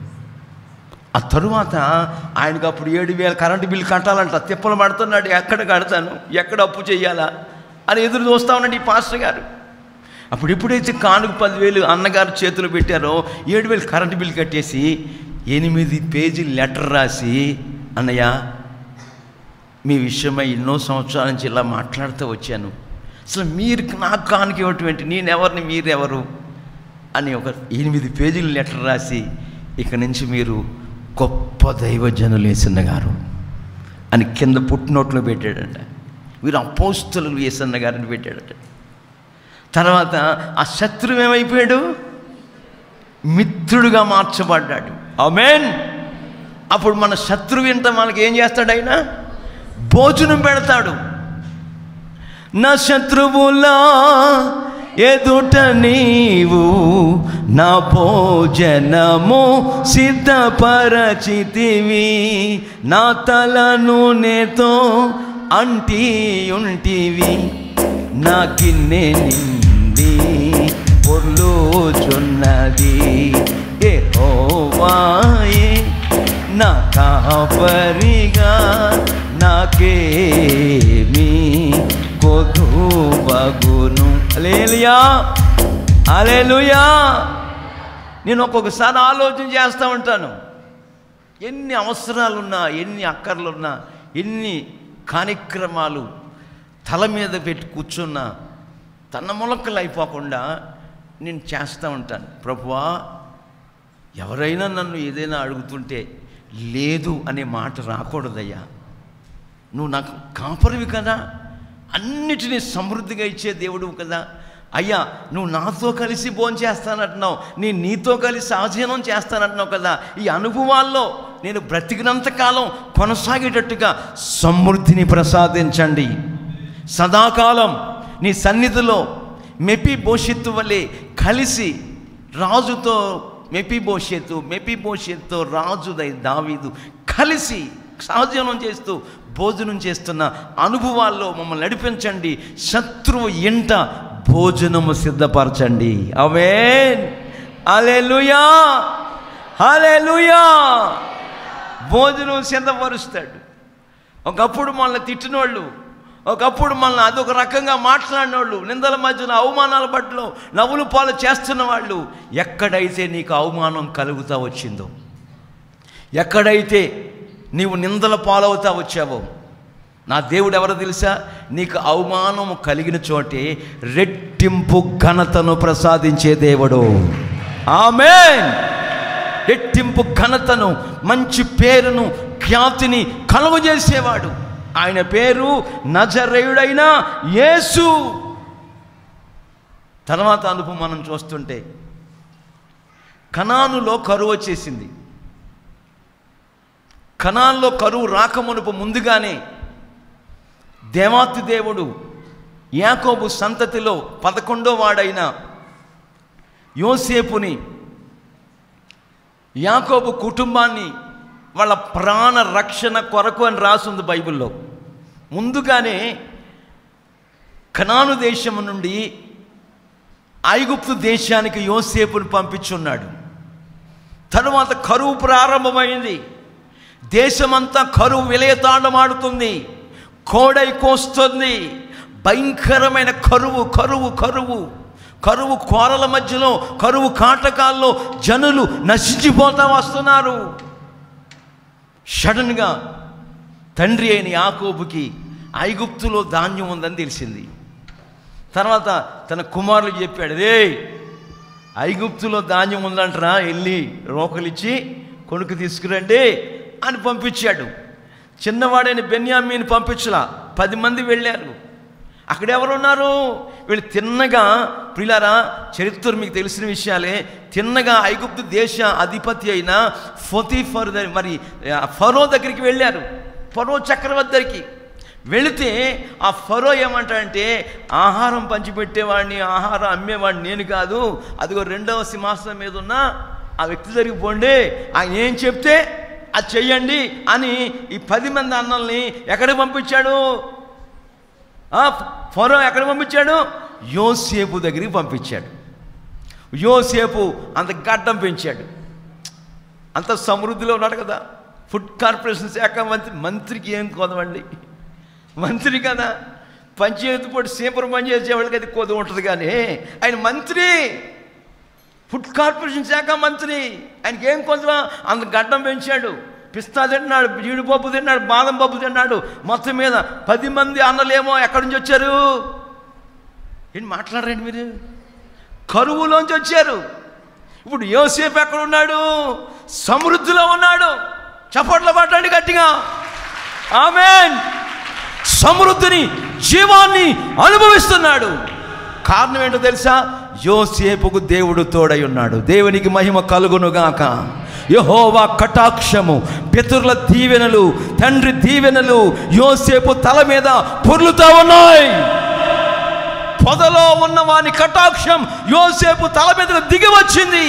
Speaker 1: ఆ తరువాత ఆయనకు అప్పుడు ఏడు వేల కరెంటు బిల్లు కట్టాలంట తిప్పలు పడుతున్నాడు ఎక్కడ కడతాను ఎక్కడ అప్పు చేయాలా అని ఎదురు చూస్తా ఉన్నాడు ఈ పాస్టర్ గారు అప్పుడు ఎప్పుడైతే కానుక పదివేలు అన్నగారు చేతిలో పెట్టారో ఏడు వేలు కరెంటు బిల్లు కట్టేసి ఎనిమిది పేజీలు లెటర్ రాసి అన్నయ్య మీ విషయమై ఎన్నో సంవత్సరాల నుంచి ఇలా మాట్లాడుతూ వచ్చాను అసలు మీరు నాకు కానుక ఇవ్వటం ఏంటి నేనెవరిని మీరెవరు అని ఒక ఎనిమిది పేజీలు లెటర్ రాసి ఇక నుంచి మీరు గొప్ప దైవజనులు వేసన్న గారు అని కింద పుట్టినోట్లో పెట్టాడంట వీరు అపోస్తులు వేసన్న గారిని పెట్టాడట తర్వాత ఆ శత్రువు ఏమైపోయాడు మిత్రుడుగా మార్చబడ్డాడు ఆమెన్ అప్పుడు మన శత్రువు ఇంట మనకి ఏం చేస్తాడు ఆయన భోజనం పెడతాడు నా శత్రువులా ఎదుట నీవు నా భోజనము సిద్ధపరచితివి నా తలను నేతో అంటి ఉంటివి నా గిన్నె నిండి పొర్లుచున్నది ఏ హోవాయే నా కాపరిగా నాకేమి కొదువగును అలేలుయా అలేలుయా నేను ఒక్కొక్కసారి ఆలోచన చేస్తూ ఉంటాను ఎన్ని అవసరాలున్నా ఎన్ని అక్కర్లున్నా ఎన్ని కార్యక్రమాలు తల మీద పెట్టి కూర్చున్నా తన మొలకలు అయిపోకుండా నేను చేస్తూ ఉంటాను ప్రభువా ఎవరైనా నన్ను ఏదైనా అడుగుతుంటే లేదు అనే మాట రాకూడదయ్యా నువ్వు నాకు కాపరివి కదా అన్నిటినీ సమృద్ధిగా ఇచ్చే దేవుడు కదా అయ్యా నువ్వు నాతో కలిసి భోజనం చేస్తానంటున్నావు నేను నీతో కలిసి ఆధీనం చేస్తానంటున్నావు కదా ఈ అనుభవాల్లో నేను బ్రతికినంత కాలం కొనసాగేటట్టుగా సమృద్ధిని ప్రసాదించండి సదాకాలం నీ సన్నిధిలో మెపి భవిష్యత్తు వల్లే కలిసి రాజుతో మెపి భవిష్యత్తు మెపి భవిష్యత్తుతో రాజుదై దావీదు కలిసి సహజనం చేస్తూ భోజనం చేస్తున్న అనుభవాల్లో మమ్మల్ని నడిపించండి శత్రువు ఇంట భోజనము సిద్ధపరచండి అవేన్ అలెలుయా అలెలుయా భోజనం సిద్ధపరుస్తాడు ఒకప్పుడు మనల్ని తిట్టినోళ్ళు ఒకప్పుడు మనల్ని అదొక రకంగా మాట్లాడినోళ్ళు నిందల మధ్యన అవమానాల పట్ల నవ్వులు పాలు చేస్తున్న వాళ్ళు ఎక్కడైతే నీకు అవమానం కలుగుతా వచ్చిందో ఎక్కడైతే నీవు నిందల పాలవుతా వచ్చావో నా దేవుడు ఎవరో తెలుసా నీకు అవమానం కలిగిన చోటే రెట్టింపు ఘనతను ప్రసాదించే దేవుడు ఆమెన్ రెట్టింపు ఘనతను మంచి పేరును ఖ్యాతిని కలుగజేసేవాడు ఆయన పేరు నజరేయుడైన యేసు తర్వాత అనుభవం మనం చూస్తుంటే కణానులో కరువు వచ్చేసింది కణాల్లో కరువు రాకమునుపు ముందుగానే దేవాతి దేవుడు యాకోబు సంతతిలో పదకొండో వాడైన యోసేపుని యాకోబు కుటుంబాన్ని వాళ్ళ ప్రాణ రక్షణ కొరకు అని రాసుంది బైబిల్లో ముందుగానే కనాను దేశం నుండి ఐగుప్తు దేశానికి యోసేపుని పంపించున్నాడు తరువాత కరువు ప్రారంభమైంది దేశమంతా కరువు విలయతాండమాడుతుంది కోడై కోస్తుంది భయంకరమైన కరువు కరువు కరువు కరువు కోరల మధ్యలో కరువు కాటకాల్లో జనులు నశించిపోతా వస్తున్నారు సడన్గా తండ్రి అయిన యాకోబుకి ఐగుప్తులో ధాన్యం ఉందని తెలిసింది తర్వాత తన కుమారులు చెప్పాడు రే ఐగుప్తులో ధాన్యం ఉందంటరా వెళ్ళి రోకలిచ్చి కొడుకు తీసుకురండి అని పంపించాడు చిన్నవాడైన బెన్యామీని పంపించలా పది మంది వెళ్ళారు అక్కడ ఎవరున్నారు వీళ్ళు తిన్నగా ప్రిలారా చరిత్ర మీకు తెలిసిన విషయాలే తిన్నగా ఐగుప్తు దేశ అధిపతి అయిన ఫొతీఫర్ ద- మరి ఆ, ఫరో దగ్గరికి వెళ్ళారు ఫరో చక్రవర్తి దగ్గరికి వెళితే ఆ ఫరో ఏమంటాడంటే ఆహారం పంచిపెట్టేవాడిని ఆహారం అమ్మేవాడిని నేను కాదు అదిగో రెండవ సింహాసనం మీద ఉన్న ఆ వ్యక్తి దగ్గరికి పోండి ఆయన ఏం చెప్తే అది చెయ్యండి అని ఈ పది మంది అన్నల్ని ఎక్కడికి పంపించాడు ఆ, ఫరో ఎక్కడ పంపించాడు యోసేపు దగ్గరికి పంపించాడు యోసేపు అంత గడ్డం పెంచాడు అంత సమృద్ధిలో ఉన్నాడు కదా ఫుడ్ కార్పొరేషన్ శాఖ మంత్రి మంత్రికి ఏం కొదవండి మంత్రి కదా పంచాయతీ పోటీ సీపర్ పని చేసేవాళ్ళకి అది కొద్ది ఉంటుంది కానీ ఆయన మంత్రి ఫుడ్ కార్పొరేషన్ శాఖ మంత్రి ఆయనకి ఏం కొంచెం అంత గడ్డం పెంచాడు పిస్తా తిన్నాడు జీడిపప్పు తిన్నాడు బాదం పప్పు తిన్నాడు మొత్తం మీద పది మంది అన్నలేమో ఎక్కడి నుంచి వచ్చారు ఏంటి మాట్లాడరండి మీరు కరువులోంచి వచ్చారు ఇప్పుడు యోసేపు ఎక్కడ ఉన్నాడు సమృద్ధిలో ఉన్నాడు చప్పట్ల పట్టండి గట్టిగా ఆమెన్ సమృద్ధిని జీవాన్ని అనుభవిస్తున్నాడు కారణం ఏంటో తెలుసా యోసేపుకు దేవుడు తోడై ఉన్నాడు దేవునికి మహిమ కలుగునుగాక యహోవా కటాక్షము పితరుల దీవెనలు తండ్రి దీవెనలు యోసేపు తల మీద పొర్లుతా ఉన్నాయి పొదలో ఉన్న వాని కటాక్షం యోసేపు తల మీద దిగి వచ్చింది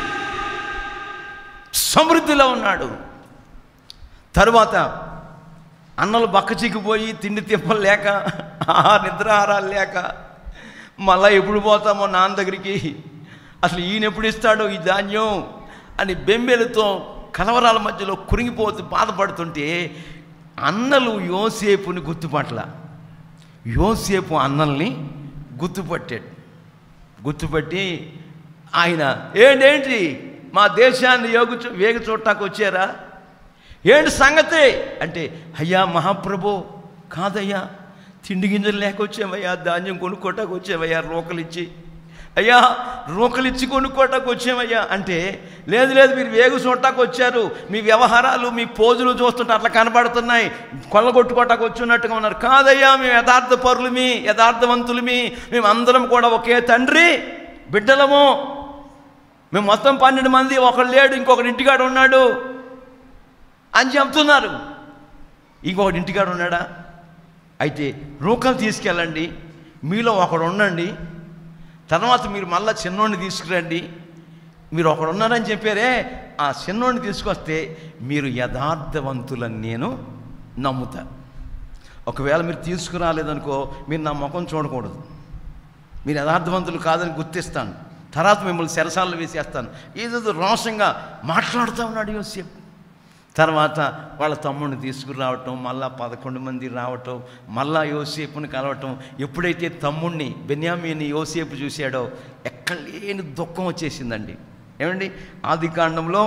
Speaker 1: సమృద్ధిలో ఉన్నాడు తరువాత అన్నలు బక్కచిక్కిపోయి తిండి తిప్పలు లేక ఆహార నిద్రాహారాలు లేక మళ్ళా ఎప్పుడు పోతామో నాన్న దగ్గరికి అసలు ఈయన ఎప్పుడు ఇస్తాడో ఈ ధాన్యం అని బెంబెలతో కలవరాల మధ్యలో కురింగిపోతూ బాధపడుతుంటే అన్నలు యోసేపుని గుర్తుపట్ల యోసేపు అన్నల్ని గుర్తుపట్టాడు గుర్తుపట్టి ఆయన ఏంటేంటి మా దేశాన్ని యోగు చూ- వేగ చూడటానికి వచ్చారా ఏంటి సంగతి అంటే అయ్యా మహాప్రభు కాదయ్యా తిండి గింజలు లేక వచ్చామయ్యా ధాన్యం కొనుక్కోటానికి వచ్చామయ్యా రోకలిచ్చి అయ్యా రోకలిచ్చి కొనుక్కోటానికి వచ్చామయ్యా అంటే లేదు లేదు మీరు వేగు చూడటానికి వచ్చారు మీ వ్యవహారాలు మీ పోజులు చూస్తుంటే అట్లా కనబడుతున్నాయి కొల్లగొట్టుకోటానికి వచ్చున్నట్టుగా ఉన్నారు కాదయ్యా మేము యథార్థ పరులమి యథార్థవంతులమి మేము అందరం కూడా ఒకే తండ్రి బిడ్డలము మేము మొత్తం పన్నెండు మంది ఒకడు లేడు ఇంకొకటి ఇంటికాడ ఉన్నాడు అని చెప్తున్నారు ఇంకొకటి ఇంటికాడ ఉన్నాడా అయితే రూకలు తీసుకెళ్ళండి మీలో ఒకడు ఉండండి తర్వాత మీరు మళ్ళా చిన్నోడిని తీసుకురండి మీరు ఒకడు ఉన్నారని చెప్పారే ఆ చిన్నోడిని తీసుకొస్తే మీరు యథార్థవంతులని నేను నమ్ముతా ఒకవేళ మీరు తీసుకురాలేదనుకో మీరు నా ముఖం చూడకూడదు మీరు యథార్థవంతులు కాదని గుర్తిస్తాను తర్వాత మిమ్మల్ని సెరసాల్లో వేసేస్తాను ఏదేదో రోషంగా మాట్లాడుతూ ఉన్నాడు యోసేపు తర్వాత వాళ్ళ తమ్ముడిని తీసుకురావటం మళ్ళా పదకొండు మంది రావటం మళ్ళా యోసేపుని కలవటం ఎప్పుడైతే తమ్ముడిని బెన్యామీని యోసేపు చూశాడో ఎక్కడ లేని దుఃఖం వచ్చేసిందండి ఏమండి ఆది కాండంలో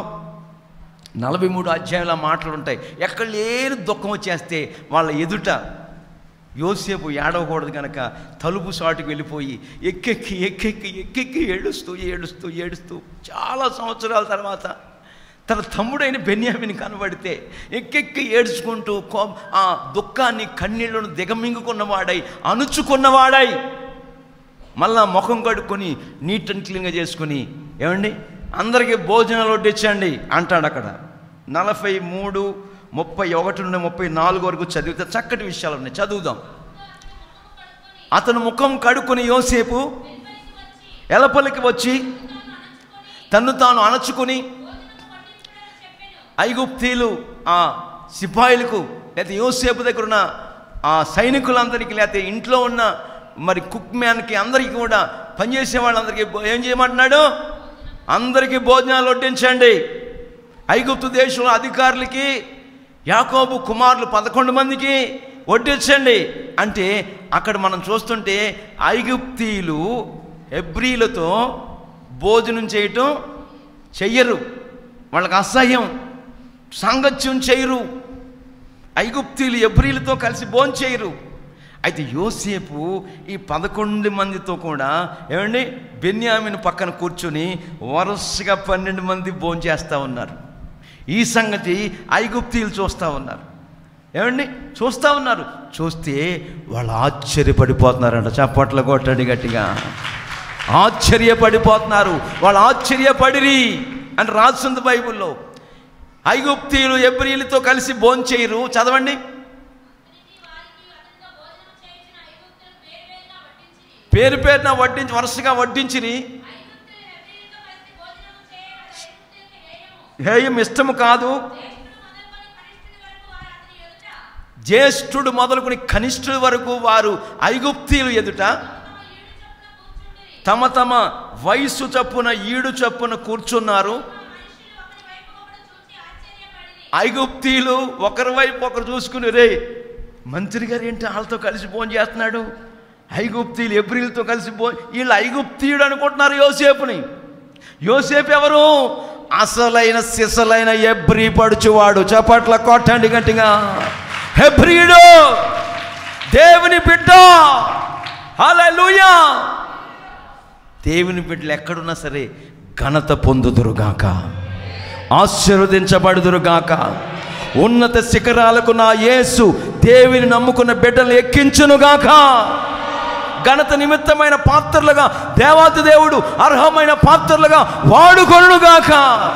Speaker 1: నలభై మూడు అధ్యాయుల మాటలు ఉంటాయి ఎక్కడ లేని దుఃఖం వచ్చేస్తే వాళ్ళ ఎదుట యోసేపు ఏడవకూడదు కనుక తలుపు సాటుకు వెళ్ళిపోయి ఎక్కెక్కి ఎక్కెక్కి ఎక్కెక్కి ఏడుస్తూ ఏడుస్తూ ఏడుస్తూ చాలా సంవత్సరాల తర్వాత తన తమ్ముడైన బెన్యామిని కనబడితే ఎక్కెక్కి ఏడ్చుకుంటూ కో ఆ దుఃఖాన్ని కన్నీళ్లను దిగమింగుకున్నవాడై అణుచుకున్నవాడై మళ్ళా ముఖం కడుక్కొని నీట్ అండ్ క్లీన్గా చేసుకుని ఏమండి అందరికీ భోజనాలు వడ్డించండి అంటాడు అక్కడ నలభై మూడు ముప్పై ఒకటి నుండి ముప్పై నాలుగు వరకు చదివితే చక్కటి విషయాలు ఉన్నాయి చదువుదాం అతను ముఖం కడుక్కొని యోసేపు ఎలపలికి వచ్చి తన్ను తాను అణచుకుని ఐగుప్తీలు ఆ సిపాయిలకు లేకపోతే యోసేపు దగ్గర ఉన్న ఆ సైనికులందరికీ లేకపోతే ఇంట్లో ఉన్న మరి కుక్ మ్యాన్కి అందరికీ కూడా పనిచేసే వాళ్ళందరికీ భో- ఏం చేయమంటున్నాడు అందరికీ భోజనాలు వడ్డించండి ఐగుప్తు దేశంలో అధికారులకి యాకోబు కుమారులు పదకొండు మందికి వడ్డించండి అంటే అక్కడ మనం చూస్తుంటే ఐగుప్తీలు ఎబ్రీలతో భోజనం చేయటం చెయ్యరు వాళ్ళకి అసహ్యం సాంగత్యం చేయరు ఐగుప్తీలు ఎబ్రీలతో కలిసి భోంచేయరు అయితే యోసేపు ఈ పదకొండు మందితో కూడా ఏమండి బెన్యామిని పక్కన కూర్చొని వరుసగా పన్నెండు మంది భోంచేస్తూ ఉన్నారు ఈ సంగతి ఐగుప్తీలు చూస్తూ ఉన్నారు ఏమండి చూస్తూ ఉన్నారు చూస్తే వాళ్ళు ఆశ్చర్యపడిపోతున్నారంట చప్పట్ల కొట్టండి గట్టిగా ఆశ్చర్యపడిపోతున్నారు వాళ్ళు ఆశ్చర్యపడిరి అని రాస్తుంది బైబిల్లో ఐగుప్తీయులు ఎబ్రిలతో కలిసి భోంచేయరు చదవండి పేరు పేరున వడ్డించి వరుసగా వడ్డించిరి హేయం ఇష్టము కాదు జ్యేష్ఠుడు మొదలుకొని కనిష్ఠుడి వరకు వారు ఐగుప్తీయులు ఎదుట తమ తమ వయస్సు చప్పున ఈడు చప్పున కూర్చున్నారు ఐగుప్తీయులు ఒకరి వైపు ఒకరు చూసుకుని రే మంత్రి గారు ఏంటి వాళ్ళతో కలిసి భోజనం చేస్తున్నాడు ఐగుప్తీయులు ఎబ్రిల్తో కలిసి భో వీళ్ళు ఐగుప్తీయుడు అనుకుంటున్నారు యోసేపుని యోసేపు ఎవరు అసలైన సిసలైన ఎబ్రి పడుచువాడు చప్పట్ల కొట్టండి గట్టిగా హెబ్రియుడు దేవుని బిడ్డ హల్లెలూయా దేవుని బిడ్డలు ఎక్కడున్నా సరే ఘనత పొందుదురుగాక ఆశీర్వదించబడుదురుగాక ఉన్నత శిఖరాలకు నా యేసు దేవుని నమ్ముకున్న బిడ్డలు ఎక్కించునుగాక ఘనత నిమిత్తమైన పాత్రలుగా దేవాతి దేవుడు అర్హమైన పాత్రలుగా వాడుకొనుగాక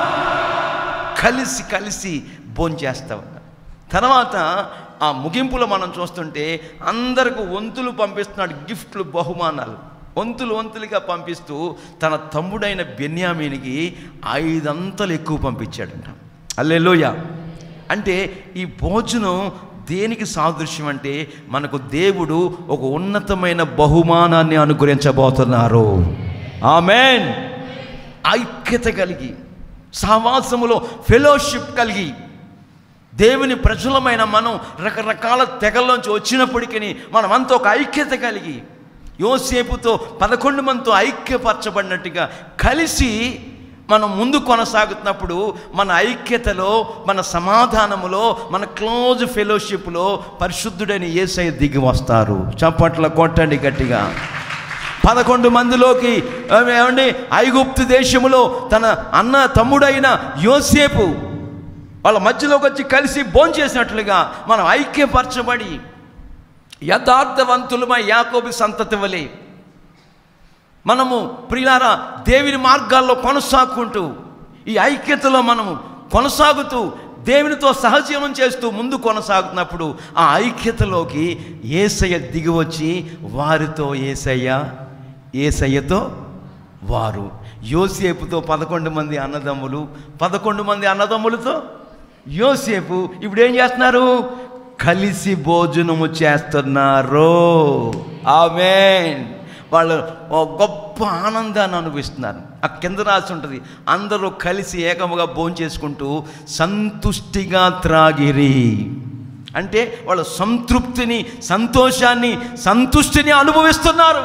Speaker 1: కలిసి కలిసి భోంచేస్తా ఉన్నారు తర్వాత ఆ ముగింపులో మనం చూస్తుంటే అందరికి వంతులు పంపిస్తున్నాడు గిఫ్ట్లు బహుమానాలు వంతులు వంతులుగా పంపిస్తూ తన తమ్ముడైన బెన్యామీనికి ఐదంతలు ఎక్కువ పంపించాడంట అల్లెలోయ అంటే ఈ భోజనం దేనికి సాదృశ్యం అంటే మనకు దేవుడు ఒక ఉన్నతమైన బహుమానాన్ని అనుగ్రహించబోతున్నారు ఆమెన్ ఐక్యత కలిగి సహవాసములో ఫెలోషిప్ కలిగి దేవుని ప్రజలమైన మనం రకరకాల తెగల్లోంచి వచ్చినప్పటికీ మనమంతా ఒక ఐక్యత కలిగి యోసేపుతో పదకొండు మందితో ఐక్యపరచబడినట్టుగా కలిసి మనం ముందు కొనసాగుతున్నప్పుడు మన ఐక్యతలో మన సమాధానములో మన క్లోజ్ ఫెలోషిప్లో పరిశుద్ధుడైన ఏసై దిగి వస్తారు చప్పట్ల కొట్టండి గట్టిగా పదకొండు మందిలోకి ఆమె ఏమండి ఐగుప్తు దేశములో తన అన్న తమ్ముడైన యోసేపు వాళ్ళ మధ్యలోకి వచ్చి కలిసి భోంచేసినట్లుగా మనం ఐక్యపరచబడి యథార్థవంతులమై యాకోబి సంతతి వలె మనము ప్రియారా దేవుని మార్గాల్లో కొనసాగుకుంటూ ఈ ఐక్యతలో మనము కొనసాగుతూ దేవునితో సహజీవనం చేస్తూ ముందు కొనసాగుతున్నప్పుడు ఆ ఐక్యతలోకి ఏసయ్య దిగి వచ్చి వారితో ఏసయ్య ఏసయ్యతో వారు యోసేపుతో పదకొండు మంది అన్నదమ్ములు పదకొండు మంది అన్నదమ్ములతో యోసేపు ఇప్పుడు ఏం చేస్తున్నారు కలిసి భోజనము చేస్తున్నారు ఆమెన్ వాళ్ళు ఓ గొప్ప ఆనందాన్ని అనుభవిస్తున్నారు ఆ కింద రాసి ఉంటుంది అందరూ కలిసి ఏకముగా భోంచేసుకుంటూ సంతుష్టిగా త్రాగిరి అంటే వాళ్ళ సంతృప్తిని సంతోషాన్ని సంతుష్టిని అనుభవిస్తున్నారు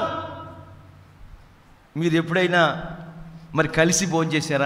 Speaker 1: మీరు ఎప్పుడైనా మరి కలిసి భోంచేశారా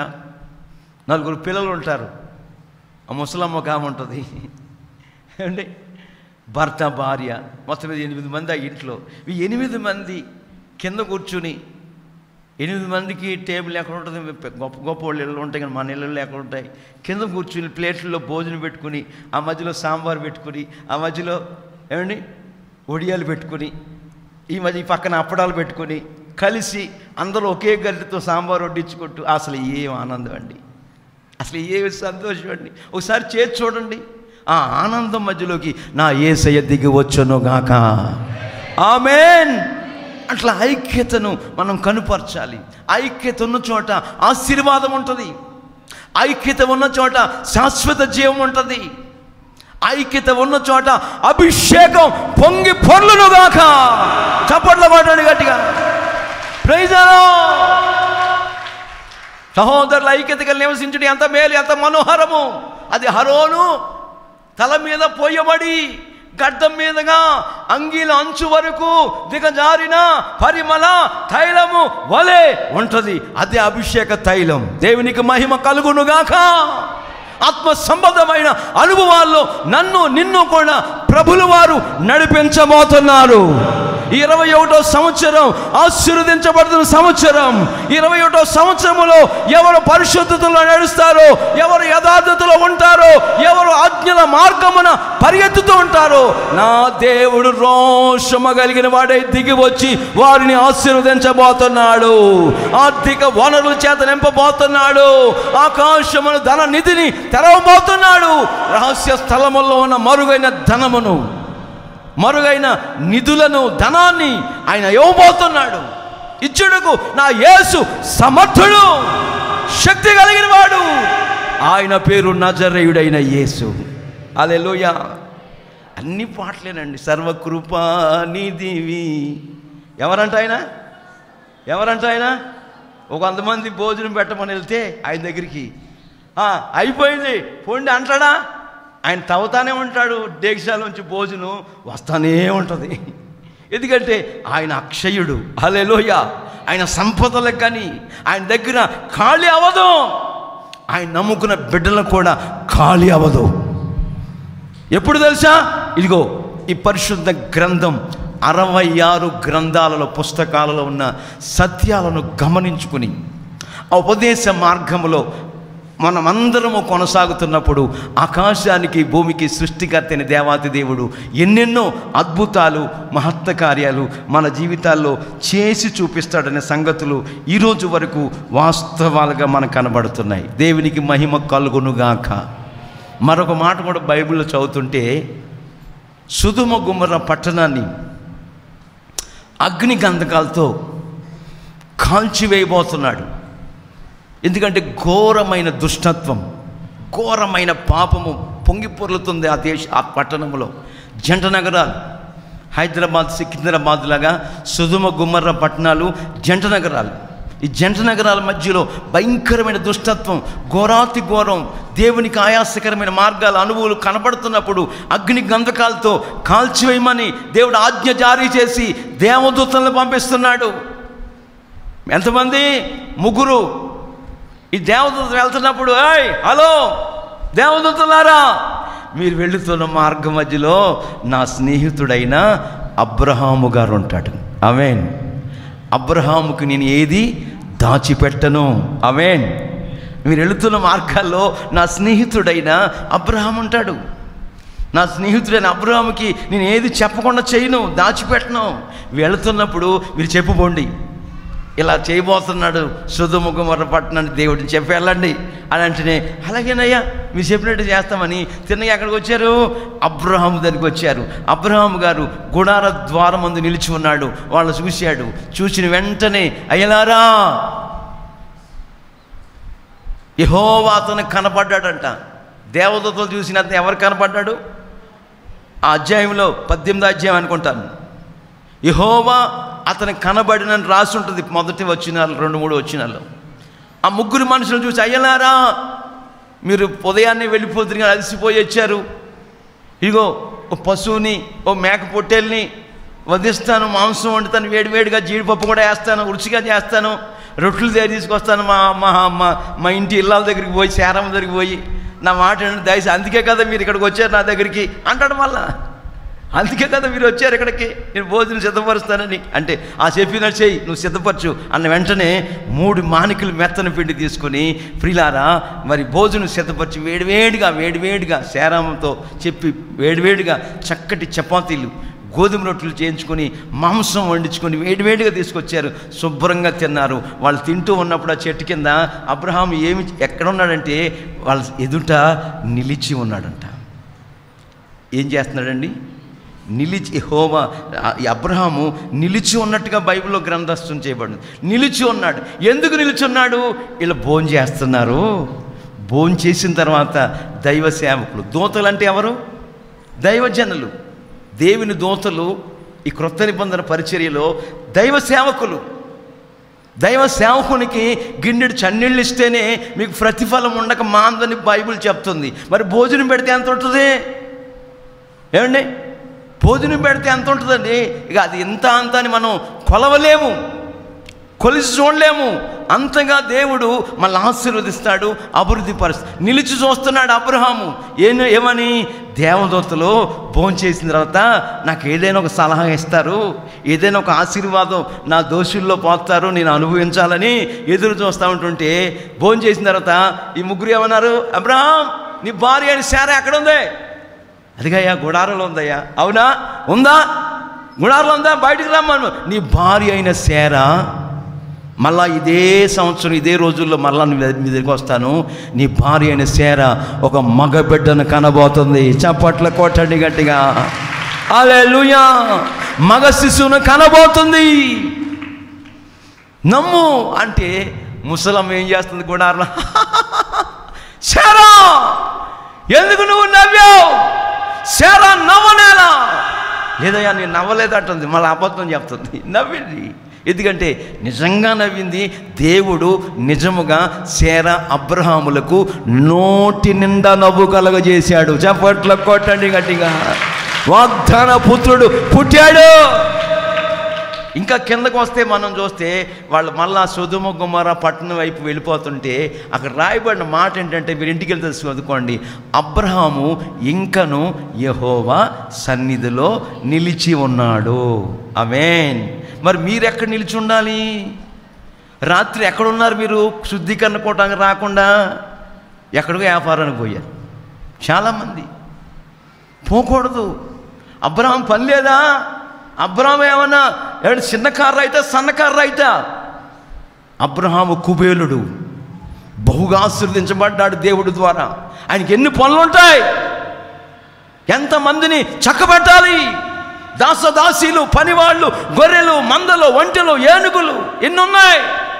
Speaker 1: నలుగురు పిల్లలు ఉంటారు ఆ ముసలమ్మ ఒక ఆమె ఉంటుంది ఏమండి భర్త భార్య మొత్తం మీద ఎనిమిది మంది ఆ ఇంట్లో ఈ ఎనిమిది మంది కింద కూర్చుని ఎనిమిది మందికి టేబుల్ ఎక్కడ ఉంటుంది గొప్ప గొప్ప వాళ్ళ ఇళ్ళు ఉంటాయి కానీ మన ఇళ్ళు ఎక్కడ ఉంటాయి కింద కూర్చుని ప్లేట్లలో భోజనం పెట్టుకుని ఆ మధ్యలో సాంబార్ పెట్టుకుని ఆ మధ్యలో ఏమండి ఒడియాలు పెట్టుకుని ఈ మధ్య ఈ పక్కన అప్పడాలు పెట్టుకుని కలిసి అందరూ ఒకే గరిటతో సాంబార్ వడ్డించుకుంటూ అసలు ఏం ఆనందం అండి అసలు ఏ సంతోషం అండి ఒకసారి చేసి చూడండి ఆ ఆనందం మధ్యలోకి నా ఏసయ్య దిగి వచ్చును గాక ఆమెన్ అట్లా ఐక్యతను మనం కనుపరచాలి ఐక్యత ఉన్న చోట ఆశీర్వాదం ఉంటుంది ఐక్యత ఉన్న చోట శాశ్వత జీవం ఉంటుంది ఐక్యత ఉన్న చోట అభిషేకం పొంగి పొర్లును గాక చప్పట్ల మాట్లాడి గట్టిగా ప్రైజాలో సహోదరుల ఐక్యతగా నివసించడం ఎంత మేలు ఎంత మనోహరము అది హరోను తల మీద పోయబడి గడ్డం మీదుగా అంగీల అంచు వరకు దిగజారిన పరిమళ తైలము వలె ఉంటది అదే అభిషేక తైలం దేవునికి మహిమ కలుగునుగాక ఆత్మ సంబంధమైన అనుభవాల్లో నన్ను నిన్ను కూడా ప్రభుల వారు నడిపించబోతున్నారు ఇరవై ఒకటో సంవత్సరం ఆశీర్వదించబడుతున్న సంవత్సరం ఇరవై ఒకటో సంవత్సరంలో ఎవరు పరిశుద్ధతలో నడుస్తారో ఎవరు యథార్థతలో ఉంటారో ఎవరు ఆజ్ఞల మార్గమున పరిగెత్తుతూ ఉంటారో నా దేవుడు రోషమ కలిగిన వాడే దిగి వచ్చి వారిని ఆశీర్వదించబోతున్నాడు ఆర్థిక వనరుల చేత నింపబోతున్నాడు ఆకాశమును ధన నిధిని తెరవబోతున్నాడు రహస్య స్థలములో ఉన్న మరుగైన ధనమును మరుగైన నిధులను ధనాన్ని ఆయన ఇవ్వబోతున్నాడు ఇచ్చుడుకు నా యేసు సమర్థుడు శక్తి కలిగిన వాడు ఆయన పేరు నజరేయుడైన యేసు అలెలుయ అన్ని పాటలేనండి సర్వకృపా నిధివి ఎవరంట ఆయన ఎవరంట ఆయన ఒక వందమంది భోజనం పెట్టమని వెళ్తే ఆయన దగ్గరికి "ఆ, అయిపోయింది పోండి అంటాడా ఆయన తవ్వుతానే ఉంటాడు డేక్షాలోంచి భోజనం వస్తానే ఉంటుంది ఎందుకంటే ఆయన అక్షయుడు హలెలోయ ఆయన సంపదలకు కానీ ఆయన దగ్గర ఖాళీ అవ్వదు ఆయన నమ్ముకున్న బిడ్డలకు కూడా ఖాళీ అవ్వదు ఎప్పుడు తెలుసా ఇదిగో ఈ పరిశుద్ధ గ్రంథం అరవై ఆరు గ్రంథాలలో పుస్తకాలలో ఉన్న సత్యాలను గమనించుకుని ఆ ఉపదేశ మార్గములో మనమందరము కొనసాగుతున్నప్పుడు ఆకాశానికి భూమికి సృష్టికర్త అయిన దేవాతి దేవుడు ఎన్నెన్నో అద్భుతాలు మహత్త కార్యాలు మన జీవితాల్లో చేసి చూపిస్తాడనే సంగతులు ఈరోజు వరకు వాస్తవాలుగా మనకు కనబడుతున్నాయి దేవునికి మహిమ కలుగునుగాక మరొక మాట కూడా బైబిల్లో చదువుతుంటే సుధుమ గుమ్మర పట్టణాన్ని అగ్ని గంధకాలతో కాల్చివేయబోతున్నాడు ఎందుకంటే ఘోరమైన దుష్టత్వం ఘోరమైన పాపము పొంగి పొర్లుతుంది ఆ దేశ ఆ పట్టణంలో జంట నగరాలు హైదరాబాద్ సికింద్రాబాద్ లాగా సుధుమ గుమ్మర్ర పట్టణాలు జంట నగరాలు ఈ జంట నగరాల మధ్యలో భయంకరమైన దుష్టత్వం ఘోరాతి ఘోరం దేవునికి ఆయాసకరమైన మార్గాల అనుభవాలు కనబడుతున్నప్పుడు అగ్ని గంధకాలతో కాల్చివేయమని దేవుడు ఆజ్ఞ జారీ చేసి దేవదూతలను పంపిస్తున్నాడు ఎంతమంది ముగ్గురు ఈ దేవదూత వెళ్తున్నప్పుడు ఏయ్ హలో దేవదూతలారా మీరు వెళుతున్న మార్గం మధ్యలో నా స్నేహితుడైన అబ్రహాము గారు ఉంటాడు అమేన్ అబ్రహాముకి నేను ఏది దాచిపెట్టను అమేన్ మీరు వెళుతున్న మార్గాల్లో నా స్నేహితుడైన అబ్రహాం ఉంటాడు నా స్నేహితుడైన అబ్రహాముకి నేను ఏది చెప్పకుండా చేయను దాచిపెట్టను వెళుతున్నప్పుడు మీరు చెప్పుకోండి ఇలా చేయబోతున్నాడు సుధుముఖమర పట్టణాన్ని దేవుడిని చెప్పి వెళ్ళండి అని అంటేనే అలాగేనయ్యా మీరు చెప్పినట్టు చేస్తామని తిన్నగా ఎక్కడికి వచ్చారు అబ్రహాం దగ్గరికి వచ్చారు అబ్రహాం గారు గుడార ద్వారం ముందు నిలిచి ఉన్నాడు వాళ్ళు చూశాడు చూసిన వెంటనే అయ్యలారా యహోవా అతను కనపడ్డాడంట దేవదూతలు చూసినంత ఎవరు కనపడ్డాడు ఆ అధ్యాయంలో పద్దెనిమిది అధ్యాయం అనుకుంటాను యహోవా అతనికి కనబడినని రాసి ఉంటుంది మొదటి వచ్చినాలు రెండు మూడు వచ్చినాలు ఆ ముగ్గురు మనుషులు చూసి అయ్యలారా మీరు ఉదయాన్నే వెళ్ళిపోతుంది కానీ అలసిపోయి వచ్చారు ఇగో ఓ పశువుని ఓ మేక పొట్టేల్ని వధిస్తాను మాంసం వండుతాను వేడివేడిగా జీడిపప్పు కూడా వేస్తాను రుచిగా చేస్తాను రొట్టెలు తయారు తీసుకొస్తాను మా మా మా మా ఇంటి ఇళ్ళ దగ్గరికి పోయి శారమ్మ దగ్గరికి పోయి నా మాట వినండి దయచేసి అందుకే కదా మీరు ఇక్కడికి వచ్చారు నా దగ్గరికి అంటాడు మళ్ళా అందుకే కదా మీరు వచ్చారు ఇక్కడికి నేను భోజనం సిద్ధపరుస్తానని అంటే ఆ చెప్పినట్టు చెయ్యి నువ్వు సిద్ధపరచు అన్న వెంటనే మూడు మానికలు మెత్తన పిండి తీసుకొని ప్రిలారా మరి భోజనం సిద్ధపరిచి వేడివేడిగా వేడివేడిగా శారామంతో చెప్పి వేడివేడిగా చక్కటి చపాతీలు గోధుమ రొట్టెలు చేయించుకొని మాంసం వండించుకొని వేడివేడిగా తీసుకొచ్చారు శుభ్రంగా తిన్నారు వాళ్ళు తింటూ ఉన్నప్పుడు ఆ చెట్టు కింద అబ్రహాం ఏమి ఎక్కడ ఉన్నాడంటే వాళ్ళ ఎదుట నిలిచి ఉన్నాడంట ఏం చేస్తున్నాడండి నిలిచి హోమా ఈ అబ్రహాము నిలిచి ఉన్నట్టుగా బైబిల్లో గ్రంథస్థం చేయబడింది నిలిచి ఉన్నాడు ఎందుకు నిలిచి ఉన్నాడు వీళ్ళు భోజనం చేస్తున్నారు భోజనం చేసిన తర్వాత దైవ సేవకులు దూతలు అంటే ఎవరు దైవజనులు దేవుని దూతలు ఈ క్రొత్త నిబంధన పరిచర్యలో దైవ సేవకులు దైవ సేవకునికి గిన్నెడు చన్నీళ్ళు ఇస్తేనే మీకు ప్రతిఫలం ఉండక మాందని బైబిల్ చెప్తుంది మరి భోజనం పెడితే ఎంత ఉంటుంది ఏమండి భోజనం పెడితే ఎంత ఉంటుందండి ఇక అది ఇంత అంత అని మనం కొలవలేము కొలిసి చూడలేము అంతగా దేవుడు మళ్ళీ ఆశీర్వదిస్తాడు అభివృద్ధి పరుస్తాడు నిలిచి చూస్తున్నాడు అబ్రహాము ఏం ఏమని దేవదూతలు భోజనం చేసిన తర్వాత నాకు ఏదైనా ఒక సలహా ఇస్తారు ఏదైనా ఒక ఆశీర్వాదం నా దోషుల్లో పోతారు నేను అనుభవించాలని ఎదురు చూస్తూ ఉంటుంటే భోజనం చేసిన తర్వాత ఈ ముగ్గురు ఏమన్నారు అబ్రహాం నీ భార్య అయిన శారా ఎక్కడ ఉంది అదిగయ్యా గుడారంలో ఉందయ్యా అవునా ఉందా గుడారంలో ఉందా బయటికి రమ్మను నీ భార్య అయిన సేర మళ్ళా ఇదే సంవత్సరం ఇదే రోజుల్లో మళ్ళా నీ మీ దగ్గరికి వస్తాను నీ భార్య అయిన సేర ఒక మగ బిడ్డను కనబోతుంది చప్పట్ల కొట్టండి గట్టిగా అలే మగ శిశువును కనబోతుంది నమ్ము అంటే ముసలం ఏం చేస్తుంది గుడారంలో సేరా ఎందుకు నువ్వు నవ్వావు సేరా నవ్వనేలా లేదయ్యా నేను నవ్వలేదంటుంది మళ్ళీ అబద్ధం చెప్తుంది నవ్వింది ఎందుకంటే నిజంగా నవ్వింది దేవుడు నిజముగా సేర అబ్రహాములకు నోటి నిండా నవ్వు కలగజేశాడు చప్పట్ల కొట్టండి గట్టిగా వాగ్దాన పుత్రుడు పుట్టాడు ఇంకా కిందకు వస్తే మనం చూస్తే వాళ్ళు మళ్ళా సుధుమ గుమ్మర పట్టణం వైపు వెళ్ళిపోతుంటే అక్కడ రాయబడిన మాట ఏంటంటే మీరు ఇంటికి వెళ్తే చదువుకోండి అబ్రహాము ఇంకను యహోవా సన్నిధిలో నిలిచి ఉన్నాడు అమేన్ మరి మీరు ఎక్కడ నిలిచి ఉండాలి రాత్రి ఎక్కడున్నారు మీరు శుద్ధీకరణ కోటానికి రాకుండా ఎక్కడికో వ్యాపారానికి పోయారు చాలామంది పోకూడదు అబ్రహాం పని లేదా అబ్రహాం ఏమన్నా ఏడు చిన్న కారు అయితే సన్న కారు అయితే అబ్రహాము కుబేలుడు బహుగా ఆశీర్వదించబడ్డాడు దేవుడి ద్వారా ఆయనకి ఎన్ని పనులు ఉంటాయి ఎంతమందిని చక్కబెట్టాలి దాసదాసీలు పనివాళ్ళు గొర్రెలు మందలు ఒంటెలు ఏనుగులు ఎన్నున్నాయి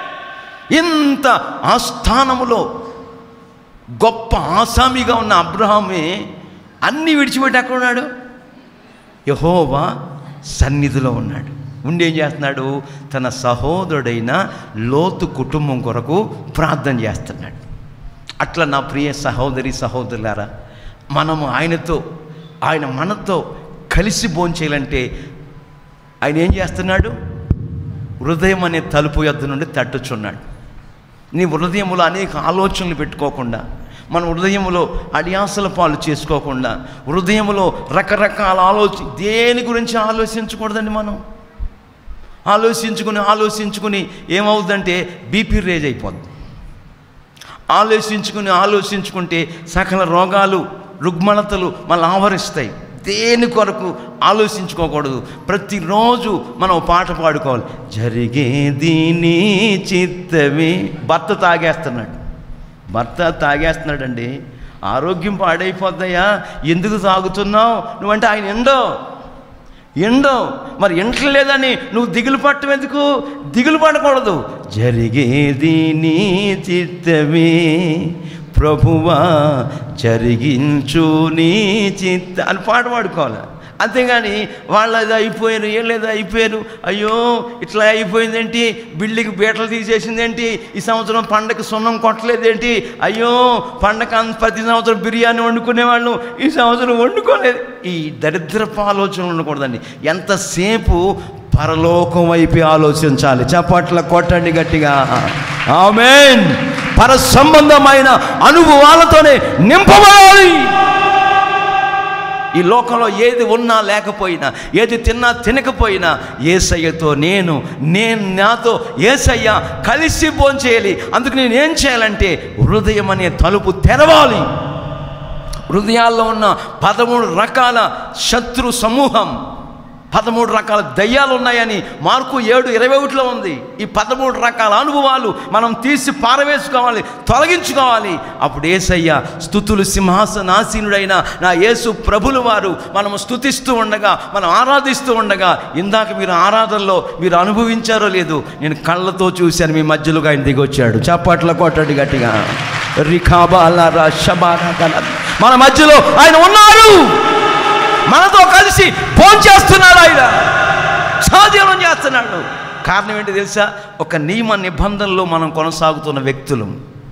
Speaker 1: ఇంత ఆస్థానములో గొప్ప ఆసామిగా ఉన్న అబ్రహామే అన్నీ విడిచిపెట్టి ఎక్కడ ఉన్నాడు యహోవా సన్నిధిలో ఉన్నాడు ఉండి ఏం చేస్తున్నాడు తన సహోదరుడైన లోతు కుటుంబం కొరకు ప్రార్థన చేస్తున్నాడు అట్లా నా ప్రియ సహోదరి సహోదరులారా మనము ఆయనతో ఆయన మనతో కలిసి భోంచేయాలంటే ఆయన ఏం చేస్తున్నాడు హృదయం అనే తలుపు యొద్ద నుండి తట్టుచున్నాడు నీ హృదయంలో అనేక ఆలోచనలు పెట్టుకోకుండా మన హృదయంలో అడియాసల పాలు చేసుకోకుండా హృదయంలో రకరకాల ఆలోచన దేని గురించి ఆలోచించకూడదండి మనం ఆలోచించుకుని ఆలోచించుకుని ఏమవుతుందంటే బీపీ రేజ్ అయిపోద్ది ఆలోచించుకుని ఆలోచించుకుంటే సకల రోగాలు రుగ్మణతలు మళ్ళీ ఆవరిస్తాయి దేని కొరకు ఆలోచించుకోకూడదు ప్రతిరోజు మనం ఓ పాట పాడుకోవాలి జరిగేది నీ చిత్తమే భర్త తాగేస్తున్నాడు భర్త తాగేస్తున్నాడండి ఆరోగ్యం పాడైపోద్దయ్యా ఎందుకు తాగుతున్నావు నువ్వంటే ఆయన ఎండో ఎండో మరి ఎంటలేదని నువ్వు దిగులు పట్టం ఎందుకు దిగులు పడకూడదు జరిగేది నీ చిత్తమే ప్రభువా జరిగించు నీ చిత్త అని పాట పాడుకోవాలి అంతేగాని వాళ్ళు అది అయిపోయారు ఏం లేదు అయిపోయారు అయ్యో ఇట్లా అయిపోయిందేంటి బిల్డింగ్ బీటలు తీసేసిందేంటి ఈ సంవత్సరం పండగ సున్నం కొట్టలేదేంటి అయ్యో పండగ అంత ప్రతి సంవత్సరం బిర్యానీ వండుకునేవాళ్ళు ఈ సంవత్సరం వండుకోలేదు ఈ దరిద్రపు ఆలోచనలు ఉండకూడదండి ఎంతసేపు పరలోకం వైపు ఆలోచించాలి చప్పట్ల కొట్టండి గట్టిగా ఆమెన్ పర సంబంధమైన అనుభవాలతోనే నింపబడాలి ఈ లోకంలో ఏది ఉన్నా లేకపోయినా ఏది తిన్నా తినకపోయినా ఏసయ్యతో నేను నేను నాతో ఏసయ్య కలిసి భోంచేయాలి అందుకు నేను ఏం చేయాలంటే హృదయం అనే తలుపు తెరవాలి హృదయాల్లో ఉన్న పదమూడు రకాల శత్రు సమూహం పదమూడు రకాల దయ్యాలు ఉన్నాయని మార్కు ఏడు ఇరవై ఒకటిలో ఉంది ఈ పదమూడు రకాల అనుభవాలు మనం తీసి పారవేసుకోవాలి తొలగించుకోవాలి అప్పుడు ఏసయ్య స్థుతులు సింహాసనాసీనుడైన నా యేసు ప్రభులు వారు మనం స్థుతిస్తూ ఉండగా మనం ఆరాధిస్తూ ఉండగా ఇందాక మీరు ఆరాధనలో మీరు అనుభవించారో లేదు నేను కళ్ళతో చూశాను మీ మధ్యలోగా ఆయన దిగొచ్చాడు చప్పట్ల కొట్టడు గట్టిగా రిఖాబాలారా షబారా మన మధ్యలో ఆయన ఉన్నారు మనతో కలిసి ఫోన్ చేస్తున్నాడు ఆయన సహజీవనం చేస్తున్నాడు కారణం ఏంటి తెలుసా ఒక నియమ నిబంధనలో మనం కొనసాగుతున్న వ్యక్తులు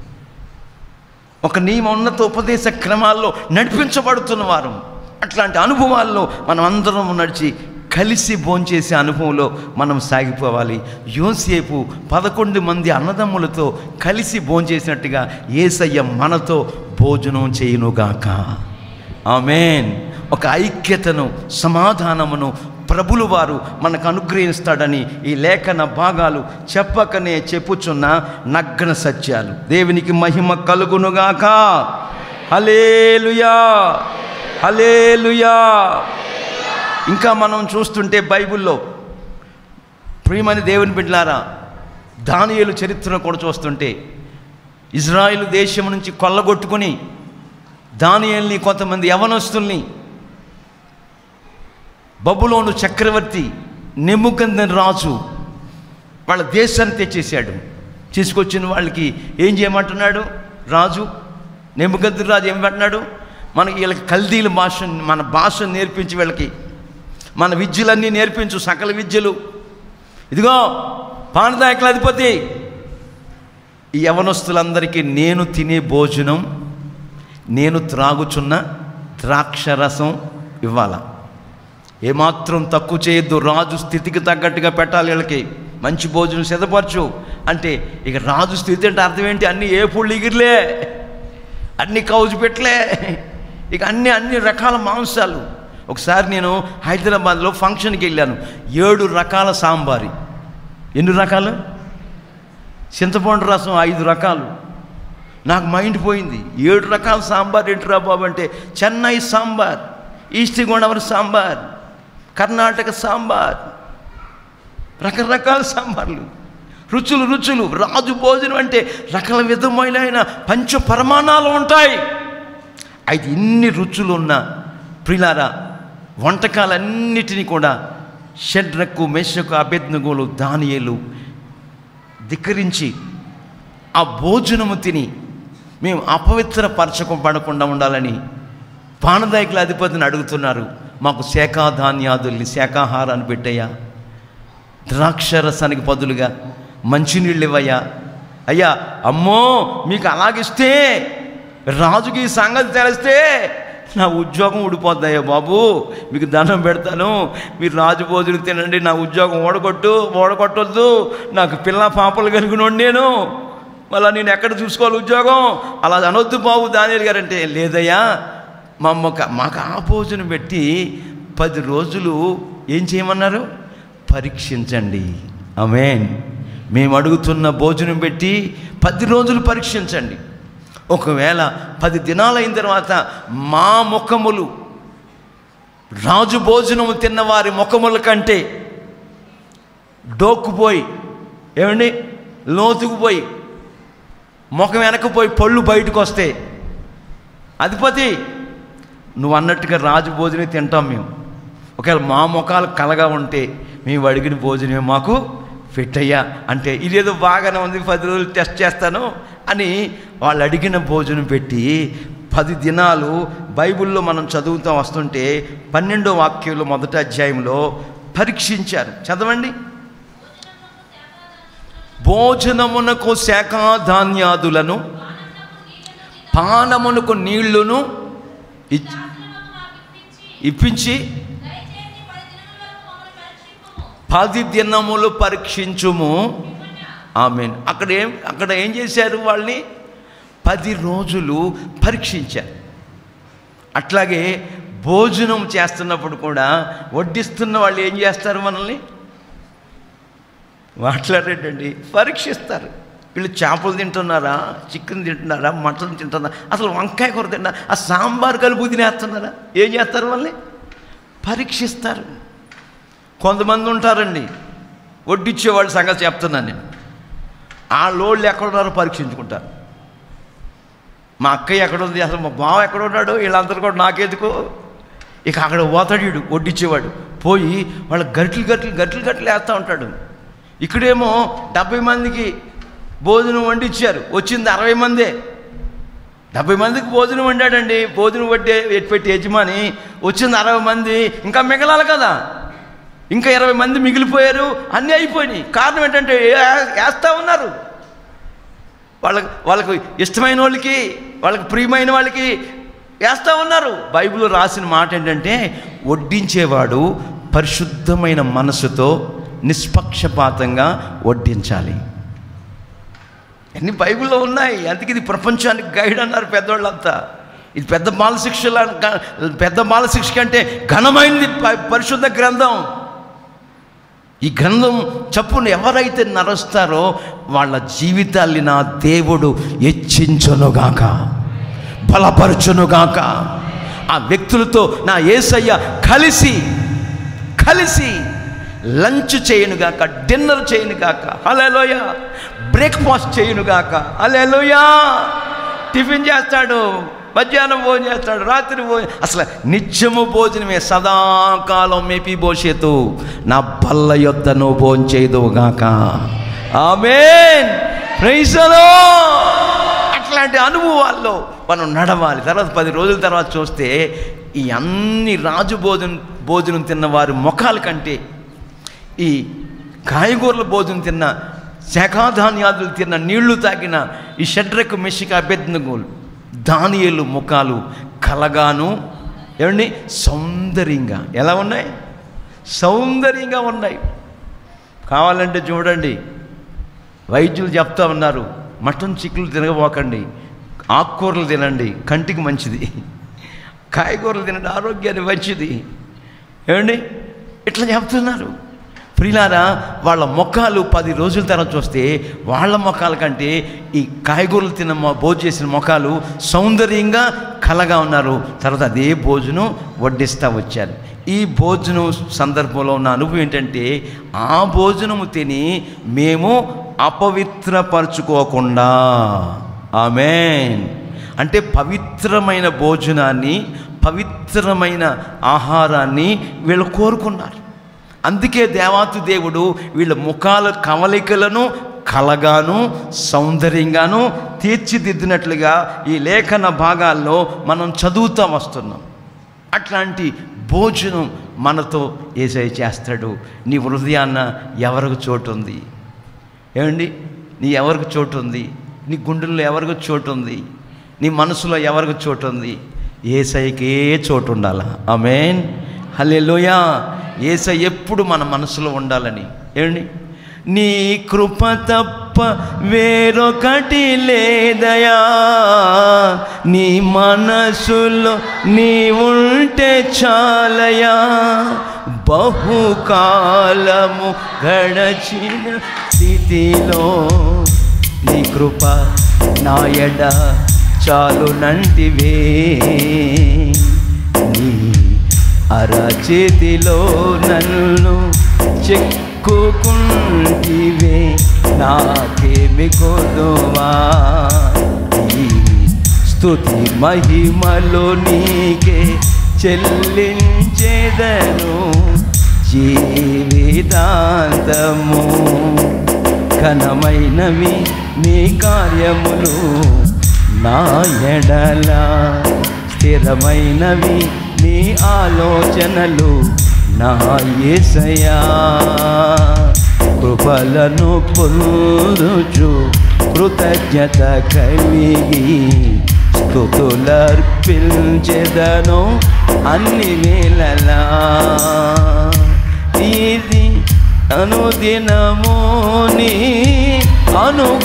Speaker 1: ఒక నియమ ఉన్నత ఉపదేశ క్రమాల్లో నడిపించబడుతున్న వారు అట్లాంటి అనుభవాల్లో మనం అందరం నడిచి కలిసి భోంచేసే అనుభవంలో మనం సాగిపోవాలి యోసేపు పదకొండు మంది అన్నదమ్ములతో కలిసి భోంచేసినట్టుగా ఏసయ్య మనతో భోజనం చేయునుగాక ఆమెన్ ఒక ఐక్యతను సమాధానమును ప్రభులు వారు మనకు అనుగ్రహిస్తాడని ఈ లేఖన భాగాలు చెప్పకనే చెప్పుచున్న నగ్న సత్యాలు దేవునికి మహిమ కలుగునుగాక హలేలుయా హలేలుయా ఇంకా మనం చూస్తుంటే బైబిల్లో ప్రియమని దేవుని బిడ్డలారా దానియేలు చరిత్రను కూడా చూస్తుంటే ఇజ్రాయిల్ దేశం నుంచి కొల్లగొట్టుకుని దానియల్ని కొంతమంది యవనస్తుల్ని బబులోను చక్రవర్తి నెమ్ముకందని రాజు వాళ్ళ దేశాన్ని తెచ్చేసాడు తీసుకొచ్చిన వాళ్ళకి ఏం చేయమంటున్నాడు రాజు నెమ్ముకంది రాజు ఏమంటున్నాడు మనకి వీళ్ళకి కల్దీల భాష మన భాష నేర్పించి వీళ్ళకి మన విద్యలన్నీ నేర్పించు సకల విద్యలు ఇదిగో పానదాయకుల అధిపతి ఈ యవనస్తులందరికీ నేను తినే భోజనం నేను త్రాగుచున్న ద్రాక్షరసం ఇవ్వాల ఏమాత్రం తక్కువ చేయొద్దు రాజు స్థితికి తగ్గట్టుగా పెట్టాలి వీళ్ళకి మంచి భోజనం సిద్ధపరచు అంటే ఇక రాజు స్థితి అంటే అర్థం ఏంటి అన్ని ఏ పుళ్ళు ఎగిరిలే అన్ని కౌజు పెట్టలే ఇక అన్ని అన్ని రకాల మాంసాలు ఒకసారి నేను హైదరాబాద్లో ఫంక్షన్కి వెళ్ళాను ఏడు రకాల సాంబారి ఎన్ని రకాలు చింతపండు రసం ఐదు రకాలు నాకు మైండ్ పోయింది ఏడు రకాల సాంబార్ ఏంటిరా బాబు అంటే చెన్నై సాంబార్ ఈస్ట్ గోదావరి సాంబార్ కర్ణాటక సాంబార్ రకరకాల సాంబార్లు రుచులు రుచులు రాజు భోజనం అంటే రకాల విధమైన పంచ పరమాణాలు ఉంటాయి అయితే ఇన్ని రుచులు ఉన్న ప్రిలారా వంటకాలన్నిటినీ కూడా షడ్రకు మెషకు అభ్యర్థనగోలు దానియేలు ధిక్కరించి ఆ భోజనము తిని మేము అపవిత్ర పరచకం పడకుండా ఉండాలని పానదాయకుల అధిపతిని అడుగుతున్నారు మాకు శాఖాధాన్యాదుల్ని శాఖాహారాన్ని పెట్టయ్యా ద్రాక్షరసానికి బదులుగా మంచినీళ్ళు ఇవ్వయ్యా అయ్యా అమ్మో మీకు అలాగిస్తే రాజుకి ఈ సంగతి తెలిస్తే నా ఉద్యోగం ఊడిపోద్దయ్యా బాబు మీకు దండం పెడతాను మీరు రాజు భోజనం తినండి నా ఉద్యోగం ఓడగొట్టు ఓడగొట్టొద్దు నాకు పిల్ల పాపలు కలిగినోడు నేను మళ్ళీ నేను ఎక్కడ చూసుకోవాలి ఉద్యోగం అలా అనొద్దు బాబు దానియల్ గారంటే లేదయ్యా మా అమ్మక మాకు ఆ భోజనం పెట్టి పది రోజులు ఏం చేయమన్నారు పరీక్షించండి ఆమేన్ మేము అడుగుతున్న భోజనం పెట్టి పది రోజులు పరీక్షించండి ఒకవేళ పది దినాలు అయిన తర్వాత మా ముఖములు రాజు భోజనము తిన్న వారి ముఖముల కంటే డోక్కుపోయి ఏమండి లోతుకుపోయి ముఖం వెనకపోయి పళ్ళు బయటకు వస్తే అధిపతి నువ్వు అన్నట్టుగా రాజు భోజనం తింటాం మేము ఒకవేళ మా ముఖాలు కలగా ఉంటే మేము అడిగిన భోజనమే మాకు పెట్టయ్యా అంటే ఇదేదో బాగానే ఉంది పది రోజులు టెస్ట్ చేస్తాను అని వాళ్ళు అడిగిన భోజనం పెట్టి పది దినాలు బైబిల్లో మనం చదువుతూ వస్తుంటే పన్నెండో వాక్యంలో మొదటి అధ్యాయంలో పరీక్షించారు చదవండి భోజనమునకు శాఖాధాన్యాదులను పానమునకు నీళ్లును ఇచ్- ఇప్పించి పది దినములు పరీక్షించుము ఆమెన్ అక్కడ ఏం అక్కడ ఏం చేశారు వాళ్ళని పది రోజులు పరీక్షించారు అట్లాగే భోజనం చేస్తున్నప్పుడు కూడా వడ్డిస్తున్న వాళ్ళు ఏం చేస్తారు మనల్ని మాట్లాడేటండి పరీక్షిస్తారు వీళ్ళు చేపలు తింటున్నారా చికెన్ తింటున్నారా మటన్ తింటున్నారా అసలు వంకాయ కూర తింటున్నారా ఆ సాంబార్ కలుపు తినేస్తున్నారా ఏం చేస్తారు వాళ్ళని పరీక్షిస్తారు కొంతమంది ఉంటారండి వడ్డిచ్చే వాళ్ళ సంగతి చెప్తున్నాను నేను ఆ లోళ్ళు ఎక్కడున్నారో పరీక్షించుకుంటారు మా అక్కయ్య ఎక్కడ ఉంది అసలు మా బావ ఎక్కడ ఉన్నాడు వీళ్ళందరూ కూడా నాకెందుకు ఇక అక్కడ పోతాడు వీడు వడ్డిచ్చేవాడు పోయి వాళ్ళ గట్లు గట్లు గట్లు గట్లు వేస్తూ ఉంటాడు ఇక్కడేమో డెబ్బై మందికి భోజనం వండిచ్చారు వచ్చింది అరవై మందే డెబ్బై మందికి భోజనం వండాడండి భోజనం వడ్డే పెట్టి యజమాని వచ్చింది అరవై మంది ఇంకా మిగలాలి కదా ఇంకా ఇరవై మంది మిగిలిపోయారు అన్నీ అయిపోయినాయి కారణం ఏంటంటే ఏ- వేస్తా ఉన్నారు వాళ్ళకి వాళ్ళకు ఇష్టమైన వాళ్ళకి వాళ్ళకి ప్రియమైన వాళ్ళకి వేస్తూ ఉన్నారు బైబిల్లో రాసిన మాట ఏంటంటే వడ్డించేవాడు పరిశుద్ధమైన మనసుతో నిష్పక్షపాతంగా వడ్డించాలి అన్ని బైబిల్లో ఉన్నాయి అందుకే ఇది ప్రపంచానికి గైడ్ అన్నారు పెద్దవాళ్ళంతా ఇది పెద్ద బాలశిక్షల పెద్ద బాలశిక్ష కంటే ఘనమైనది ప- పరిశుద్ధ గ్రంథం ఈ గ్రంథం చప్పును ఎవరైతే నరుస్తారో వాళ్ళ జీవితాల్ని నా దేవుడు హెచ్చించునుగాక బలపరచునుగాక ఆ వ్యక్తులతో నా ఏసయ్య కలిసి కలిసి లంచ్ చేయనుగాక డిన్నర్ చేయనుగాక అలెలోయ బ్రేక్ఫాస్ట్ చేయనుగాక అలెలోయ టిఫిన్ చేస్తాడు మధ్యాహ్నం భోజనం చేస్తాడు రాత్రి భోజనం అసలు నిత్యము భోజనమే సదాకాలం మేపి భోషేతు నా బల్ల యొద్దను భోజనం చేయదువుగాక ఆమెన్ ప్రైజలో అట్లాంటి అనుభవాల్లో మనం నడవాలి తర్వాత పది రోజుల తర్వాత చూస్తే ఈ అన్ని రాజు భోజనం భోజనం తిన్న వారి ముఖాల కంటే ఈ కాయగూరల భోజనం తిన్న శాఖాధాన్యాదులు తిన్న నీళ్లు తాగిన ఈ షడ్రకు మెషిక అభ్యర్థనగోలు దానియలు ముఖాలు కలగాను ఏమండి సౌందర్యంగా ఎలా ఉన్నాయి సౌందర్యంగా ఉన్నాయి కావాలంటే చూడండి వైద్యులు చెప్తా ఉన్నారు మటన్ చిక్కులు తినకపోకండి ఆకుకూరలు తినండి కంటికి మంచిది కాయగూరలు తినండి ఆరోగ్యానికి మంచిది ఏమండి ఇట్లా చెప్తున్నారు ప్రిలారా వాళ్ళ మొఖాలు పది రోజుల తర్వాత చూస్తే వాళ్ళ మొఖాల కంటే ఈ కాయగూరలు తిన్న మొ- భోజనం చేసిన మొఖాలు సౌందర్యంగా కలగా ఉన్నారు తర్వాత అదే భోజనం వడ్డిస్తూ వచ్చారు ఈ భోజనం సందర్భంలో ఉన్న అనుభవం ఏంటంటే ఆ భోజనము తిని మేము అపవిత్రపరచుకోకుండా ఆమెన్ అంటే పవిత్రమైన భోజనాన్ని పవిత్రమైన ఆహారాన్ని వీళ్ళు కోరుకున్నారు అందుకే దేవాతి దేవుడు వీళ్ళ ముఖాల కవలికలను కలగాను సౌందర్యంగాను తీర్చిదిద్దినట్లుగా ఈ లేఖన భాగాల్లో మనం చదువుతూ వస్తున్నాం అట్లాంటి భోజనం మనతో ఏసై చేస్తాడు నీ హృదయాన్న ఎవరికి చోటు ఉంది ఏమండి నీ ఎవరికి చోటు ఉంది నీ గుండెల్లో ఎవరికి చోటు ఉంది నీ మనసులో ఎవరికి చోటు ఉంది ఏసైకే చోటు ఉండాలా ఆమెన్ హల్లెలూయా ఏసై ఎప్పుడు మన మనసులో ఉండాలని ఏమండి నీ కృప తప్ప వేరొకటి లేదయా నీ మనసులో నీ ఉంటే చాలయా బహుకాలము గడచిన స్థితిలో నీ కృప నాయడ చాలునంటివే నీ అరచేతిలో నన్ను చెక్కుకుంటివే నాకేమి కొదువా ఈ స్తుతి మహిమలో నీకే చెల్లించేదను జీవితాంతము ఘనమైనవి నీ కార్యములు నా ఎడల స్థిరమైనవి నీ ఆలోచనలు నా యేసయా కృపలను పొందుచు కృతజ్ఞత కలిగి స్థుతులర్పించెదను అన్ని వేళలా ఇది అనుదినము నీ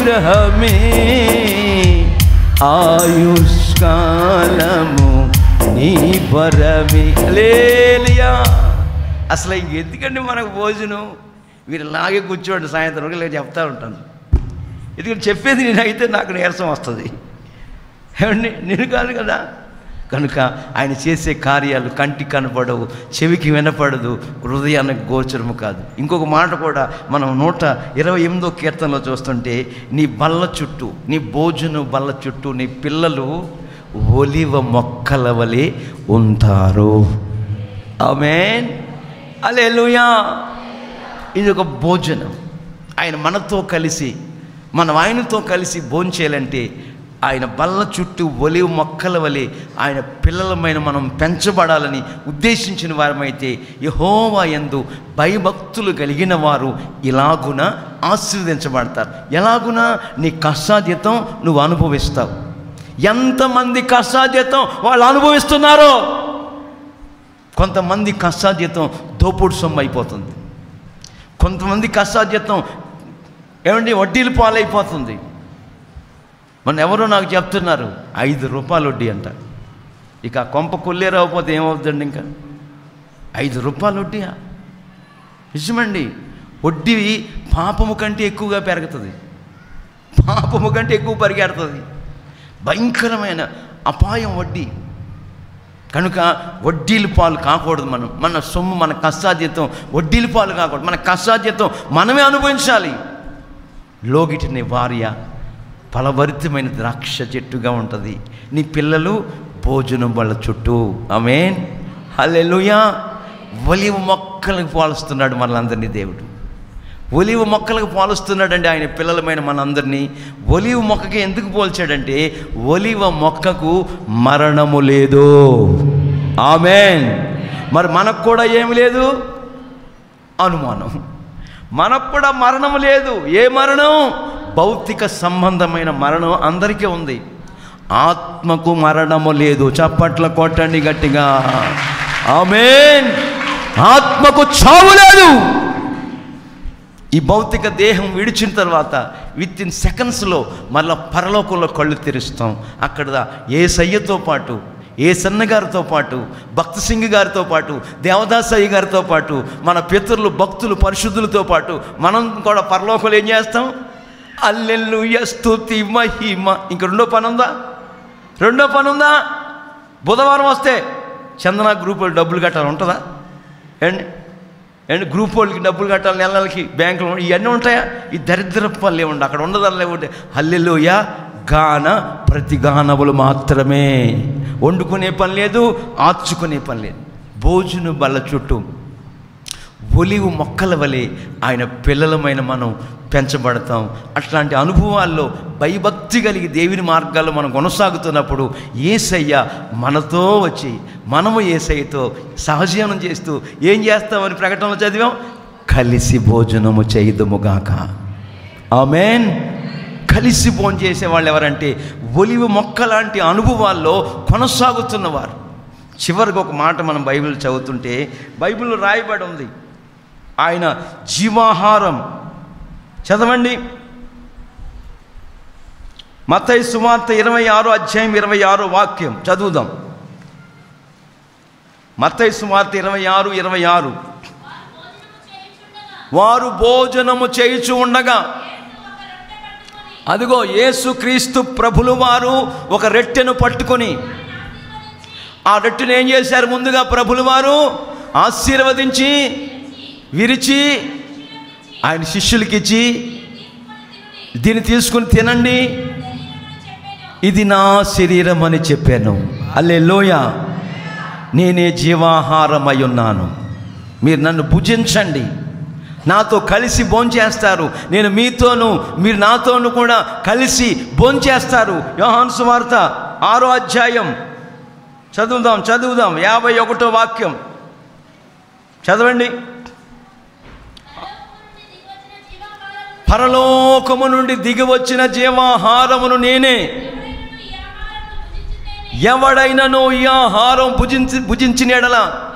Speaker 1: అనుగ్రహమే ఆయుష్కాలము నీ పరమి లేలియా అసలు ఇంక ఎందుకండి మనకు భోజనం మీరు లాగే కూర్చోండి సాయంత్రం వరకు ఇలా చెప్తా ఉంటాను ఎందుకంటే చెప్పేది నేనైతే నాకు నీరసం వస్తుంది ఏమండి నేను కాదు కదా కనుక ఆయన చేసే కార్యాలు కంటికి కనపడవు చెవికి వినపడదు హృదయానికి గోచరము కాదు ఇంకొక మాట కూడా మనం నూట ఇరవై ఎనిమిదో కీర్తనలో చూస్తుంటే నీ బల్ల చుట్టూ నీ భోజనం బల్ల చుట్టూ నీ పిల్లలు ఒలివ మొక్కల వలె ఉంటారు ఆమేన్ అలెలుయా ఇది ఒక భోజనం ఆయన మనతో కలిసి మనం ఆయనతో కలిసి భోంచేయాలంటే ఆయన బల్ల చుట్టూ ఒలివ మొక్కల వలె ఆయన పిల్లలమైన మనం పెంచబడాలని ఉద్దేశించిన వారమైతే యహోవా యందు భయభక్తులు కలిగిన వారు ఇలాగున ఆశీర్వదించబడతారు ఎలాగున నీ కష్టాధ్యతం నువ్వు అనుభవిస్తావు ఎంతమంది కష్టాధ్యతం వాళ్ళు అనుభవిస్తున్నారో కొంతమంది కష్టాధ్యతం దోపుడు సొమ్ము అయిపోతుంది కొంతమంది కష్టాధ్యతం ఏమండి వడ్డీలు పాలైపోతుంది మొన్న ఎవరో నాకు చెప్తున్నారు ఐదు రూపాయలు వడ్డీ అంట ఇక ఆ కొంప కొల్లేరాకపోతే ఏమవుతుందండి ఇంకా ఐదు రూపాయలు వడ్డీయా నిజమండి వడ్డీ పాపము కంటే ఎక్కువగా పెరుగుతుంది పాపము కంటే ఎక్కువ పరిగెడుతుంది భయంకరమైన అపాయం వడ్డీ కనుక వడ్డీలు పాలు కాకూడదు మనం మన సొమ్ము మన కష్టాధ్యతం వడ్డీలు పాలు కాకూడదు మన కష్టాధ్యతం మనమే అనుభవించాలి లోగిటిని భార్య ఫలభరితమైన ద్రాక్ష చెట్టుగా ఉంటుంది నీ పిల్లలు భోజనం వాళ్ళ చుట్టూ ఆమేన్ హల్లెలూయా ఒలివ మొక్కలకు పోలుస్తున్నాడు మనలందరినీ దేవుడు ఒలివ మొక్కలకు పోలుస్తున్నాడండి ఆయన పిల్లలమైన మనందరినీ ఒలివ మొక్కకి ఎందుకు పోల్చాడంటే ఒలివ మొక్కకు మరణము లేదు ఆమెన్ మరి మనకు కూడా ఏమి లేదు అనుమానం మనకు కూడా మరణం లేదు ఏ మరణం భౌతిక సంబంధమైన మరణం అందరికీ ఉంది ఆత్మకు మరణము లేదు చప్పట్ల కొట్టండి గట్టిగా ఆమెన్ ఆత్మకు చావు లేదు ఈ భౌతిక దేహం విడిచిన తర్వాత విత్ ఇన్ సెకండ్స్లో మళ్ళా పరలోకంలో కళ్ళు తెరుస్తాం అక్కడ ఏ సయ్యతో పాటు ఏ సన్న గారితో పాటు భక్త సింగ్ గారితో పాటు దేవదాసయ్య గారితో పాటు మన పితరులు భక్తులు పరిశుద్ధులతో పాటు మనం కూడా పరలోకంలో ఏం చేస్తాం అల్లెల్లు స్తుతి మహిమ ఇంక రెండో పని ఉందా రెండో పని ఉందా బుధవారం వస్తే చందన గ్రూప్ వాళ్ళు డబ్బులు కట్టాలి ఉంటుందా ఏండి అండ్ గ్రూప్ వాళ్ళకి డబ్బులు కట్టాలి నెల నెలకి బ్యాంకులో ఇవన్నీ ఉంటాయా ఈ దరిద్ర పనులు ఏముండే అక్కడ ఉండదల్లే ఉంటే హల్లెలోయ గాన ప్రతి గానములు మాత్రమే వండుకునే పని లేదు ఆర్చుకునే పని లేదు భోజన బల్ల చుట్టూ ఒలివు మొక్కల వలె ఆయన పిల్లలమైన మనం పెంచబడతాం అట్లాంటి అనుభవాల్లో భయభక్తి కలిగి దేవుని మార్గాల్లో మనం కొనసాగుతున్నప్పుడు ఏసయ్య మనతో వచ్చి మనము ఏసయ్యతో సహజీవనం చేస్తూ ఏం చేస్తామని ప్రకటనలో చదివాం కలిసి భోజనము చేయుదుముగాక ఆమెన్ కలిసి భోజనం చేసేవాళ్ళు ఎవరంటే ఒలివ మొక్క లాంటి అనుభవాల్లో కొనసాగుతున్నవారు చివరికి ఒక మాట మనం బైబిల్ చదువుతుంటే బైబిల్లో రాయబడి ఉంది ఆయన జీవాహారం చదవండి మతై సువార్త ఇరవై ఆరో అధ్యాయం ఇరవై ఆరో వాక్యం చదువుదాం మతై సువార్త ఇరవై ఆరు ఇరవై ఆరు వారు భోజనము చేయుచు ఉండగా అదిగో యేసుక్రీస్తు ప్రభులు వారు ఒక రెట్టెను పట్టుకొని ఆ రెట్టును ఏం చేశారు ముందుగా ప్రభులు వారు ఆశీర్వదించి విరిచి ఆయన శిష్యులకి ఇచ్చి దీన్ని తీసుకుని తినండి ఇది నా శరీరం అని చెప్పాను అల్లే లోయ నేనే జీవాహారమై ఉన్నాను మీరు నన్ను భుజించండి నాతో కలిసి భోంచేస్తారు నేను మీతోనూ మీరు నాతోనూ కూడా కలిసి భోంచేస్తారు యోహాను సువార్త ఆరో అధ్యాయం చదువుదాం చదువుదాం యాభై ఒకటో వాక్యం చదవండి పరలోకము నుండి దిగి వచ్చిన జీవాహారమును నేనే ఎవడైనను ఈ ఆహారం భుజించి భుజించిన ఎడల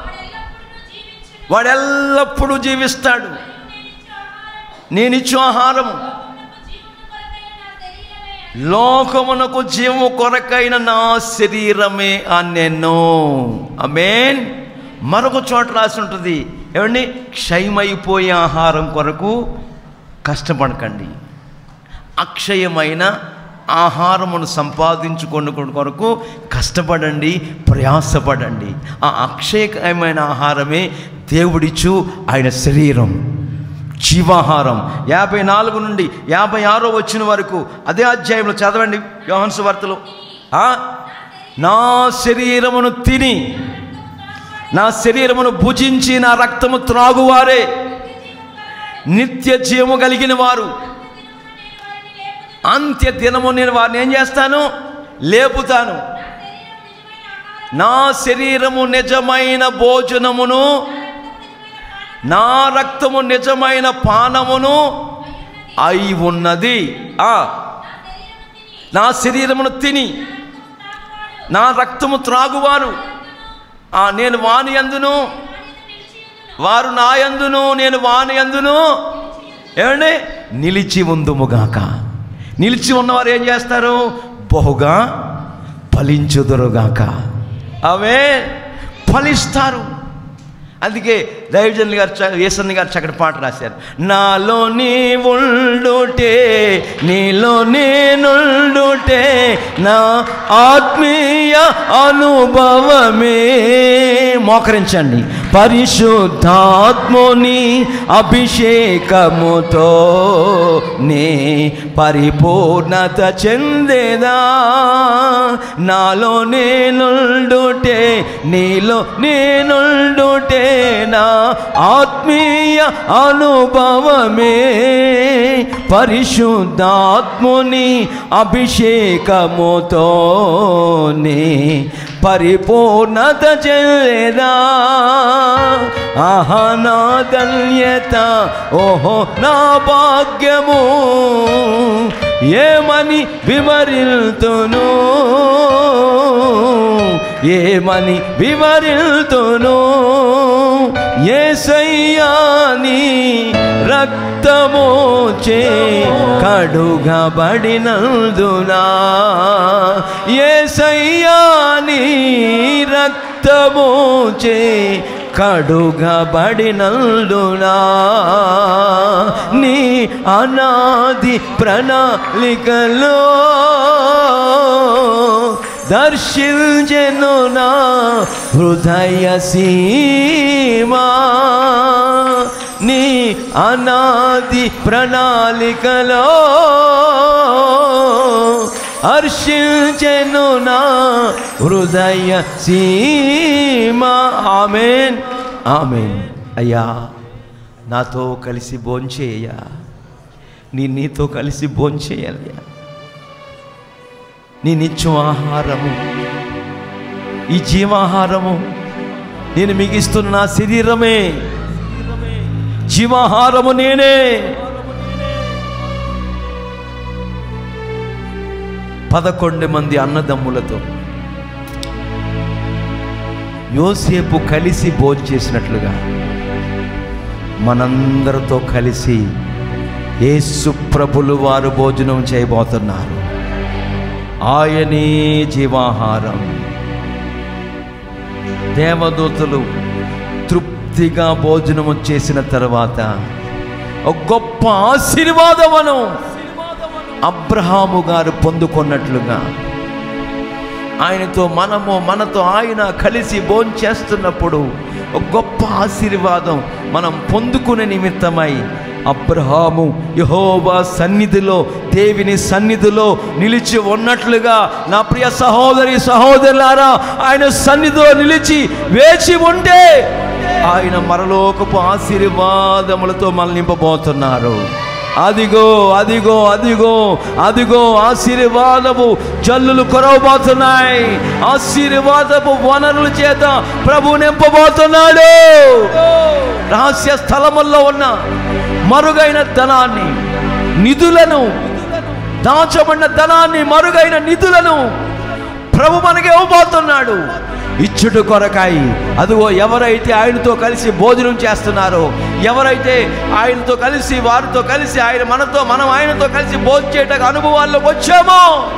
Speaker 1: వాడెల్లప్పుడూ జీవిస్తాడు నేనిచ్చు ఆహారము లోకమునకు జీవము కొరకైన నా శరీరమే అనెను అమేన్ మరొక చోట రాసి ఉంటుంది ఏమండి క్షయమైపోయే ఆహారం కొరకు కష్టపడకండి అక్షయమైన ఆహారమును సంపాదించుకున్న కొరకు కష్టపడండి ప్రయాసపడండి ఆ అక్షయమైన ఆహారమే దేవుడిచ్చు ఆయన శరీరం జీవాహారం యాభై నాలుగు నుండి యాభై ఆరో వచ్చిన వరకు అదే అధ్యాయంలో చదవండి యోహన్స్ వార్తలు ఆ, నా శరీరమును తిని నా శరీరమును భుజించి నా రక్తము త్రాగువారే నిత్య జీవము కలిగిన వారు అంత్య దినము నేను వారిని ఏం చేస్తాను లేపుతాను నా శరీరము నిజమైన భోజనమును నా రక్తము నిజమైన పానమును అయి ఉన్నది ఆ నా శరీరమును తిని నా రక్తము త్రాగువారు ఆ నేను వాని అందును వారు నా యందును నేను వాని అందును ఏమండి నిలిచి ఉందుముగాక నిలిచి ఉన్నవారు ఏం చేస్తారు బహుగా ఫలించుదురుగాక అవే ఫలిస్తారు అందుకే దైవజన్ గారు చ- యేసన్న గారు చక్కటి పాట రాశారు నాలో నీ ఉండుటే నీలో నేనుండుటే నా ఆత్మీయ అనుభవమే మోకరించండి పరిశుద్ధాత్ముని అభిషేకముతో నే పరిపూర్ణత చెందేదా నాలో నేనుండుటే నీలో నేనుండుటే నా ఆత్మీయ అనుభవమే పరిశుద్ధాత్ముని అభిషేకముతోనే పరిపూర్ణత చెల్లేదా ఆహా నా ధన్యత ఓహో నా భాగ్యము ఏమని వివరిల్తును ఏమని వివరిల్తును ఏసయ్యాని రక్తము చే కడుగబడినందునా ఏసయ్యాని రక్తము చే కడుగబడినందునా నీ అనాది ప్రణాళికలో దర్శించెను నా హృదయ సీమా నీ అనాది ప్రణాళికలో హర్షించెను నా హృదయ సీమా ఆమెన్ ఆమెన్ అయ్యా నాతో కలిసి భోంచేయ్యా నీ నీతో కలిసి భోంచేయాలయ్యా నీ నిత్యం ఆహారము ఈ జీవాహారము నేను మీకు ఇస్తున్న నా శరీరమే జీవాహారము నేనే పదకొండు మంది అన్నదమ్ములతో యోసేపు కలిసి భోంచేసినట్లుగా మనందరితో కలిసి యేసు ప్రభులు వారు భోజనం చేయబోతున్నారు ఆయనే జీవాహారం దేవదూతలు తృప్తిగా భోజనము చేసిన తర్వాత ఒక గొప్ప ఆశీర్వాదమును అబ్రహాము గారు పొందుకున్నట్లుగా ఆయనతో మనము మనతో ఆయన కలిసి భోంచేస్తున్నప్పుడు ఒక గొప్ప ఆశీర్వాదం మనం పొందుకునే నిమిత్తమై అబ్రహాము యహోవా సన్నిధిలో దేవుని సన్నిధిలో నిలిచి ఉన్నట్లుగా నా ప్రియ సహోదరి సహోదరులారా ఆయన సన్నిధిలో నిలిచి వేచి ఉంటే ఆయన మరలోకపు ఆశీర్వాదములతో మనల్ని నింపబోతున్నారు అదిగో అదిగో అదిగో అదిగో ఆశీర్వాదము జల్లులు కొరవబోతున్నాయి ఆశీర్వాదపు వనరుల చేత ప్రభు నింపబోతున్నాడు రహస్య స్థలముల్లో ఉన్న మరుగైన ధనాన్ని నిధులను దాచబడిన ధనాన్ని మరుగైన నిధులను ప్రభు మనకి ఇవ్వబోతున్నాడు ఇచ్చుట కొరకాయి అదిగో ఎవరైతే ఆయనతో కలిసి భోజనం చేస్తున్నారో ఎవరైతే ఆయనతో కలిసి వారితో కలిసి ఆయన మనతో మనం ఆయనతో కలిసి భోజనం చేయటకు అనుభవాల్లోకి వచ్చామో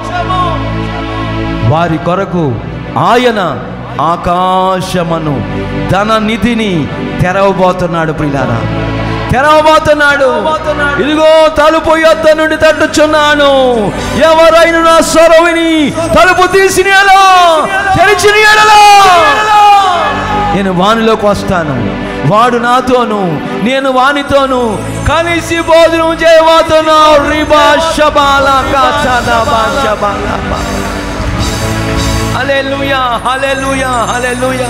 Speaker 1: వారి కొరకు ఆయన ఆకాశమను ధన నిధిని తెరవబోతున్నాడు ప్రియులారా తెరవబోతున్నాడు ఇదిగో తలుపు యొద్ద నుండి తట్టుచున్నాను ఎవరైనా నా స్వరవిని తలుపు తీసిన ఎడల, తెరిచిన ఎడల, నేను వానిలోకి వస్తాను వాడు నాతోను నేను వానితోను కలిసి భోజనం చేయబోతున్నా రిబా శబాల కాచనా బాషబాల బా. హల్లెలూయా హల్లెలూయా హల్లెలూయా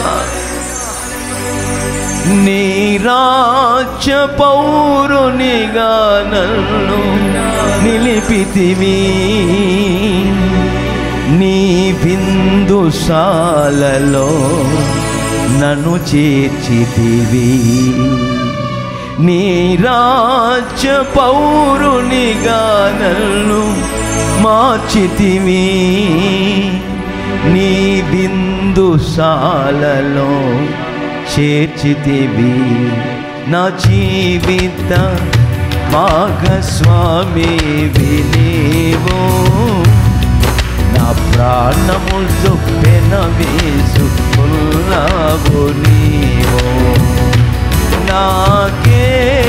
Speaker 1: నీ రాజ్య పౌరునిగా నన్ను నిలిపితివి నీ బిందుశాలలో నన్ను చేర్చితివి నీ రాజ్య పౌరునిగా నన్ను మార్చితివి నీ బిందుశాలలో చేర్చితివి నా జీవిత భాగస్వామి వినేవో నా ప్రాణము చొప్పెన వేసుకున్నావు నీవో నాకే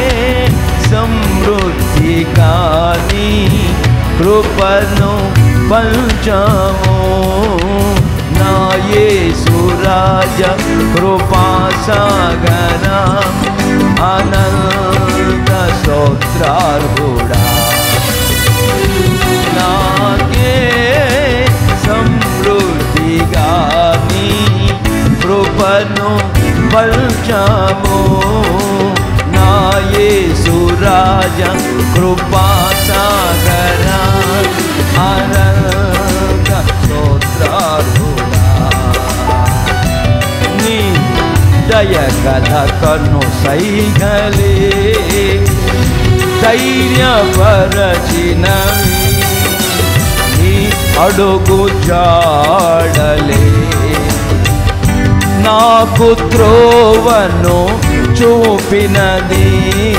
Speaker 1: సమృద్ధి కానీ కృపను పంచము నా యేసురాజ కృపాసాగర అనంత స్తోత్రార్హుడా నాకే సమృద్ధిగా నీ కృపను బల్చము నా యేసురాజ కృపాసాగర అనంత స్తోత్రార్హుడా నీ దయ కథ కన్ను సైగలే ధైర్యపరచినవి నీ అడుగు జాడలే నాకు త్రోవను చూపినది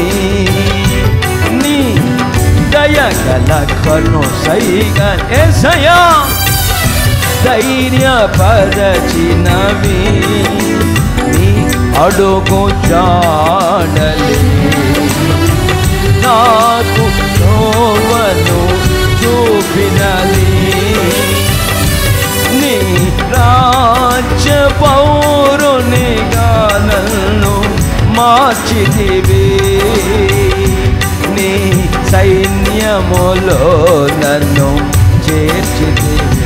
Speaker 1: నీ దయగల కను సైగ ఎసయా ధైర్యపరచినవి నీ అడుగు జాడలే నాకు నోవను చూపినది నీ రాజ్య పౌరునిగా నన్ను మార్చితివి నీ సైన్యములో నన్ను చేర్చితివి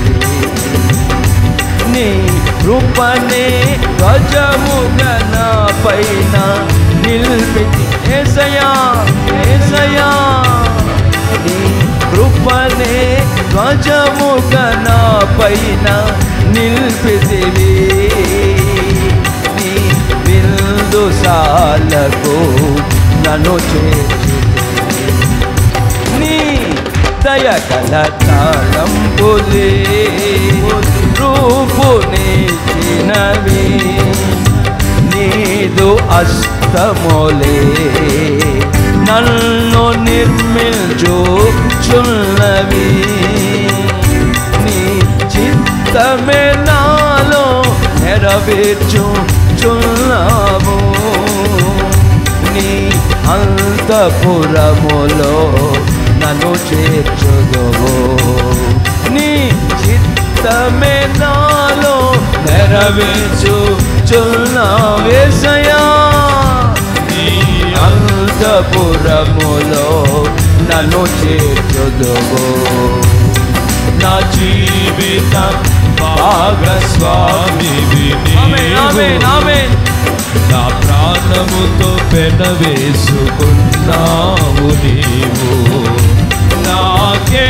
Speaker 1: నీ కృపనే ధ్వజముగా నా పైన నిల్పితి ఏసయా ఏసయా నీ కృపనే ధ్వజముగా నా పైన నిల్పితివి నీ బిందుసాలకు నన్ను చేర్చితివి నీ దయగల తాళంబులే రూపునిచ్చినవి నీదు అస్తములే నన్ను నిర్మించుచున్నవి నీ చిత్తమే నాలో నెరవేర్చుచున్నావు నీ అంతపురములో నన్ను చేర్చుదువు నీ చిత్తమే నాలో నెరవేర్చుచున్నావేసయా నీ అంతపురములో నన్ను చేర్చుదువు
Speaker 2: నా జీవిత భాగస్వామి
Speaker 1: ఆమేన్, ఆమేన్, ఆమేన్.
Speaker 2: నా ప్రాణముతో పెనవేసుకున్నావు నీవు నాకే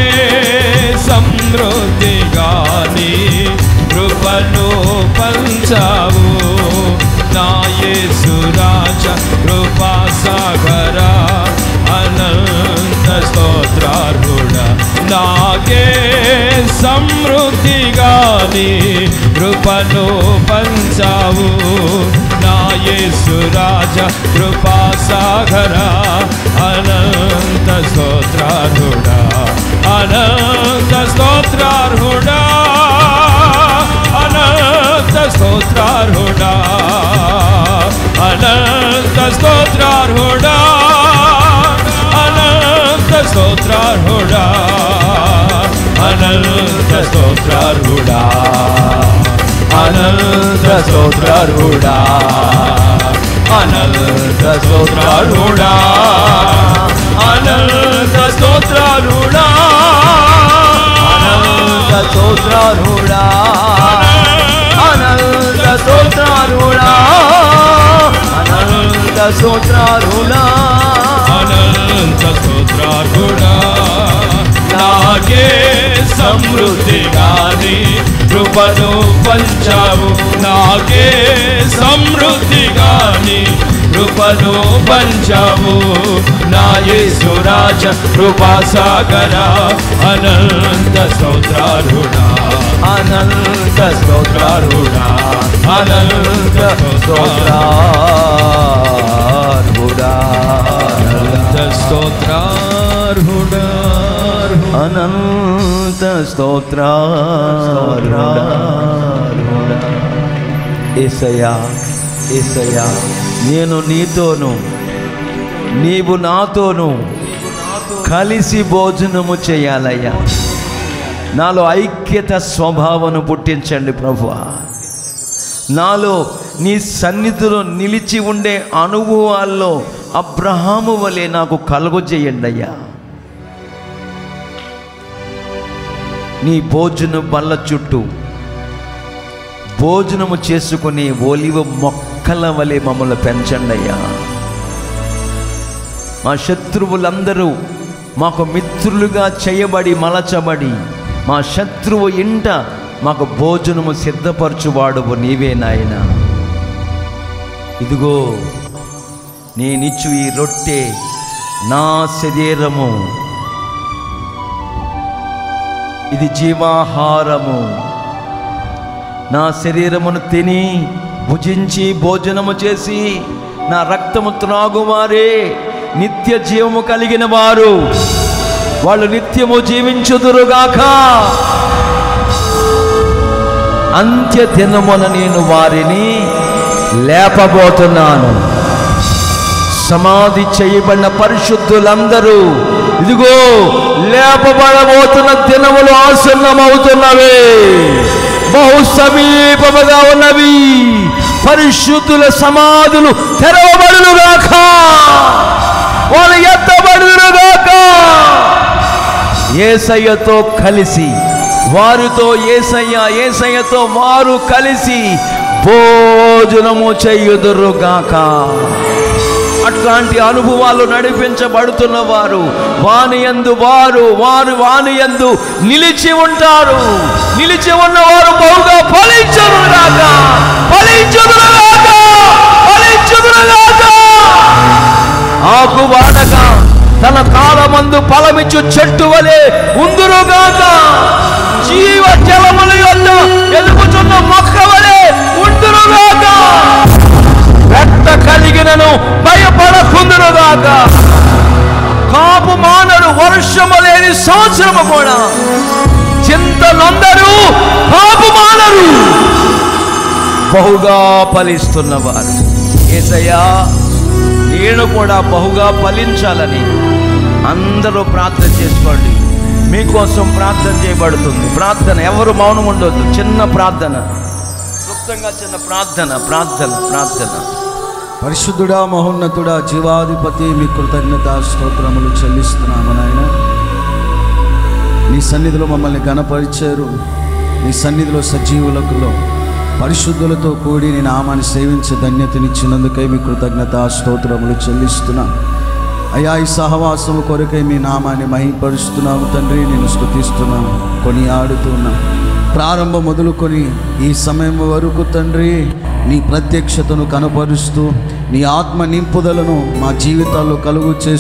Speaker 2: సమృద్ధిగాని కృపను పంచావు నా యేసురాజ కృపా సాగర అనంత స్తోత్రార్హుడ నాకే సమృద్ధిగాని కృపను పంచావు నా యేసు రాజ కృపా సాగర అనంత స్తోత్రార్హుడా అనంత స్తోత్రార్హుడా అనంత స్తోత్రార్హుడా అనంత స్తోత్రార్హుడా అనంత స్తోత్రార్హుడా అనంత స్తోత్రార్హుడా అనంత స్తోత్రార్హుడా అనంత స్తోత్రార్హుడా అనంత స్తోత్రార్హుడా
Speaker 1: అనంత స్తోత్రార్హుడా అనంత స్తోత్రార్హుడా అనంత స్తోత్రార్హుడా
Speaker 2: అనంత స్తోత్రార్హుడా నాకే సమృద్ధిగాని కృపను పంచావు నాకే సమృద్ధిగాని కృపను పంచావు నా యేసు రాజ కృపా సాగర అనంత స్తోత్రార్హుడా
Speaker 1: అనంత స్తోత్రార్హుడా అనంత స్తోత్రార్హుడా
Speaker 2: అనంత స్తోత్రార్హుడా
Speaker 1: అనంత స్తోత్రార్హుడా ఏసయ్యా ఏసయ్యా నేను నీతోను నీవు నాతోను కలిసి భోజనము చేయాలయ్యా నాలో ఐక్యత స్వభావను పుట్టించండి ప్రభువా నాలో నీ సన్నిధిలో నిలిచి ఉండే అనుభవాల్లో అబ్రహాము వలె నాకు కలుగజేయండి అయ్యా నీ భోజన బల్ల చుట్టూ భోజనము చేసుకుని ఒలివ మొక్కల వలె మమ్మల్ని పెంచండి అయ్యా మా శత్రువులందరూ మాకు మిత్రులుగా చేయబడి మలచబడి మా శత్రువు ఇంట మాకు భోజనము సిద్ధపరచువాడువు నీవే నాయన ఇదిగో నేనిచ్చు ఈ రొట్టె నా శరీరము ఇది జీవాహారము నా శరీరమును తిని భుజించి భోజనము చేసి నా రక్తము త్రాగువారే నిత్య జీవము కలిగిన వారు వాళ్ళు నిత్యము జీవించుదురుగాక అంత్య దినమున నేను వారిని లేపబోతున్నాను సమాధి చేయబడిన పరిశుద్ధులందరూ ఇదిగో లేపబడబోతున్న దినములు ఆసన్నమవుతున్నవి బహు సమీపముగా ఉన్నవి పరిశుద్ధుల సమాధులు తెరవబడునుగాక వాళ్ళు ఎత్తబడునుగాక ఏసయ్యతో కలిసి వారితో ఏసయ్య ఏసయ్యతో వారు కలిసి భోజనము చెయ్యుదురుగాక అట్లాంటి అనుభవాలు నడిపించబడుతున్న వారు వానియందు వారు వారు వానియందు నిలిచి ఉంటారు నిలిచి ఉన్నవారు బహుగా ఫలించదురుగాక ఫలించదురుగాక ఫలించదురుగాక ఆకు వాడగా తన కాలమందు ఫలమిచ్చు చెట్టు వలె ఉందురుగాక జీవ జలముల యొద్ద ఎదుగుచున్న మొక్క వలె ఉందురుగాక పెట్ట కలిగినను భయపడకుందురుగాక కాపు మానడు వర్షము లేని సంవత్సరము కూడా చింతలందరూ కాపు మానరు బహుగా ఫలిస్తున్నవారు ఏసయ్యా నేను కూడా బహుగా ఫలించాలని అందరూ ప్రార్థన చేసుకోండి మీకోసం ప్రార్థన చేయబడుతుంది ప్రార్థన ఎవరు మౌనం ఉండొద్దు చిన్న ప్రార్థన క్లుప్తంగా చిన్న ప్రార్థన ప్రార్థన ప్రార్థన
Speaker 3: పరిశుద్ధుడా మహోన్నతుడా జీవాధిపతి మీ కృతజ్ఞత స్తోత్రములు చెల్లిస్తున్నాము నాయన నీ సన్నిధిలో మమ్మల్ని గణపరిచారు నీ సన్నిధిలో సజీవులకులో పరిశుద్ధులతో కూడి నీ నామాన్ని సేవించే ధన్యతనిచ్చినందుకై మీ కృతజ్ఞత స్తోత్రములు చెల్లిస్తున్నాం అయ్యా ఈ సహవాసము కొరకై మీ నామాన్ని మహింపరుస్తున్నాము తండ్రి నేను స్తుతిస్తున్నాము కొని ఆడుతున్నాం ప్రారంభం మొదలుకొని ఈ సమయం వరకు తండ్రి నీ ప్రత్యక్షతను కనపరుస్తూ నీ ఆత్మ నింపుదలను మా జీవితాల్లో కలుగు చేస్తూ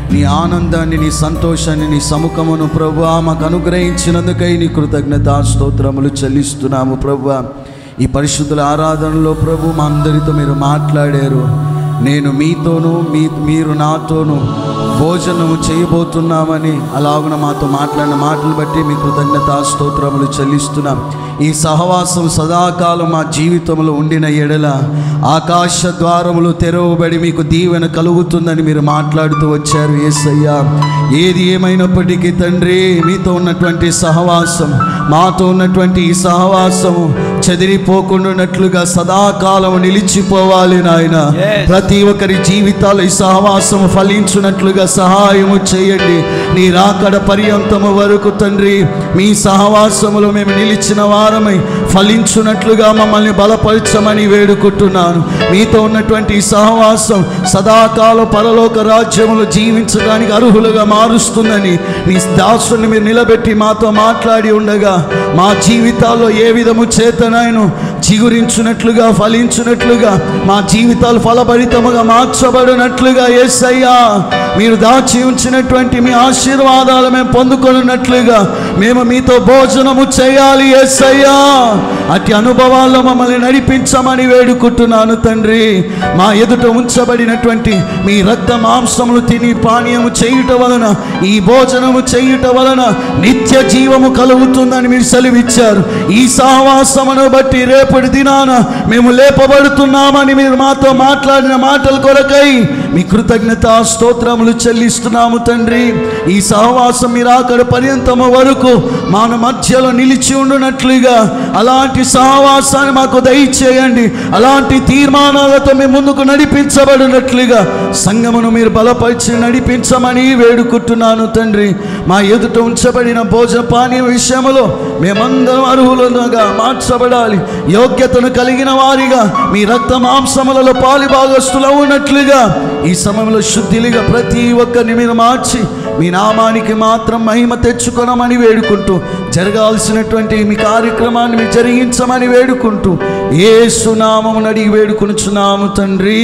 Speaker 3: నీ ఆనందాన్ని నీ సంతోషాన్ని నీ సముఖమును ప్రభు మాకు అనుగ్రహించినందుకై నీ కృతజ్ఞత స్తోత్రములు చెల్లిస్తున్నాము ప్రభు ఈ పరిశుద్ధుల ఆరాధనలో ప్రభు మా అందరితో మీరు మాట్లాడారు నేను మీతోనూ మీ మీరు నాతోనూ భోజనము చేయబోతున్నామని అలాగున మాతో మాట్లాడిన మాటలు బట్టి మీ కృతజ్ఞత స్తోత్రములు చెల్లిస్తున్నాం ఈ సహవాసం సదాకాలం మా జీవితంలో ఉండిన ఎడల ఆకాశ ద్వారములు తెరవబడి మీకు దీవెన కలుగుతుందని మీరు మాట్లాడుతూ వచ్చారు ఏసయ్యా ఏది ఏమైనప్పటికీ తండ్రి మీతో ఉన్నటువంటి సహవాసం మాతో ఉన్నటువంటి ఈ సహవాసము చెదిరిపోకుండానట్లుగా సదాకాలం నిలిచిపోవాలి నాయన
Speaker 2: Yes.
Speaker 3: ప్రతి ఒక్కరి జీవితాలు ఈ సహవాసము ఫలించున్నట్లుగా సహాయము చేయండి నీ రాకడ పర్యంతము వరకు తండ్రి మీ సహవాసములో మేము నిలిచిన వారమై ఫలించున్నట్లుగా మమ్మల్ని బలపరచమని వేడుకుంటున్నాను మీతో ఉన్నటువంటి ఈ సహవాసం సదాకాల పరలోక రాజ్యములు జీవించడానికి అర్హులుగా మారుస్తుందని మీ దాసుని మీరు నిలబెట్టి మాతో మాట్లాడి ఉండగా మా జీవితాల్లో ఏ విధము చేతనైను చిగురించున్నట్లుగా ఫలించున్నట్లుగా మా జీవితాలు ఫలభరితముగా మార్చబడినట్లుగా ఏసయ్యా మీరు దాచి ఉంచినటువంటి మీ ఆశీర్వాదాలు మేము పొందుకున్నట్లుగా మేము మీతో భోజనము చేయాలి ఏసయ్యా అట్టి అనుభవాల్లో మమ్మల్ని నడిపించమని వేడుకుంటున్నాను తండ్రి మా ఎదుట ఉంచబడినటువంటి మీ రక్త మాంసములు తిని పానీయము చేయుట వలన ఈ భోజనము చేయుట వలన నిత్య జీవము కలుగుతుందని మీరు సెలవిచ్చారు ఈ సహవాసమును బట్టి రేపటి దినాన మేము లేపబడుతున్నామని మీరు మాతో మాట్లాడిన మాటల కొరకై మీ కృతజ్ఞత స్తోత్రములు చెల్లిస్తున్నాము తండ్రి ఈ సహవాసం మీరు అక్కడ పర్యంతము వరకు మన మధ్యలో నిలిచి ఉండునట్లుగా అలాంటి సహవాసాన్ని మాకు దయచేయండి అలాంటి తీర్మానాలతో మేము ముందుకు నడిపించబడినట్లుగా సంగమును మీరు బలపరిచి నడిపించమని వేడుకుంటున్నాను తండ్రి మా ఎదుట ఉంచబడిన భోజన పానీయ విషయంలో మేమందరం అర్హులుగా మార్చబడాలి యోగ్యతను కలిగిన వారిగా మీ రక్త మాంసములలో పాలిభాగస్తులు ఉన్నట్లుగా ఈ సమయంలో శుద్ధిలిగా ప్రతి ఒక్కరిని మీరు మార్చి మీ నామానికి మాత్రం మహిమ తెచ్చుకొనమని వేడుకుంటూ జరగాల్సినటువంటి మీ కార్యక్రమాన్ని మీరు జరిగించమని వేడుకుంటూ ఏ సునామమును అడిగి వేడుకొనుచున్నాము తండ్రి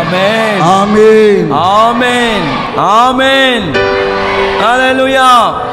Speaker 2: ఆమేన్
Speaker 3: ఆమె
Speaker 2: ఆమేన్ ఆమేన్ హల్లెలూయా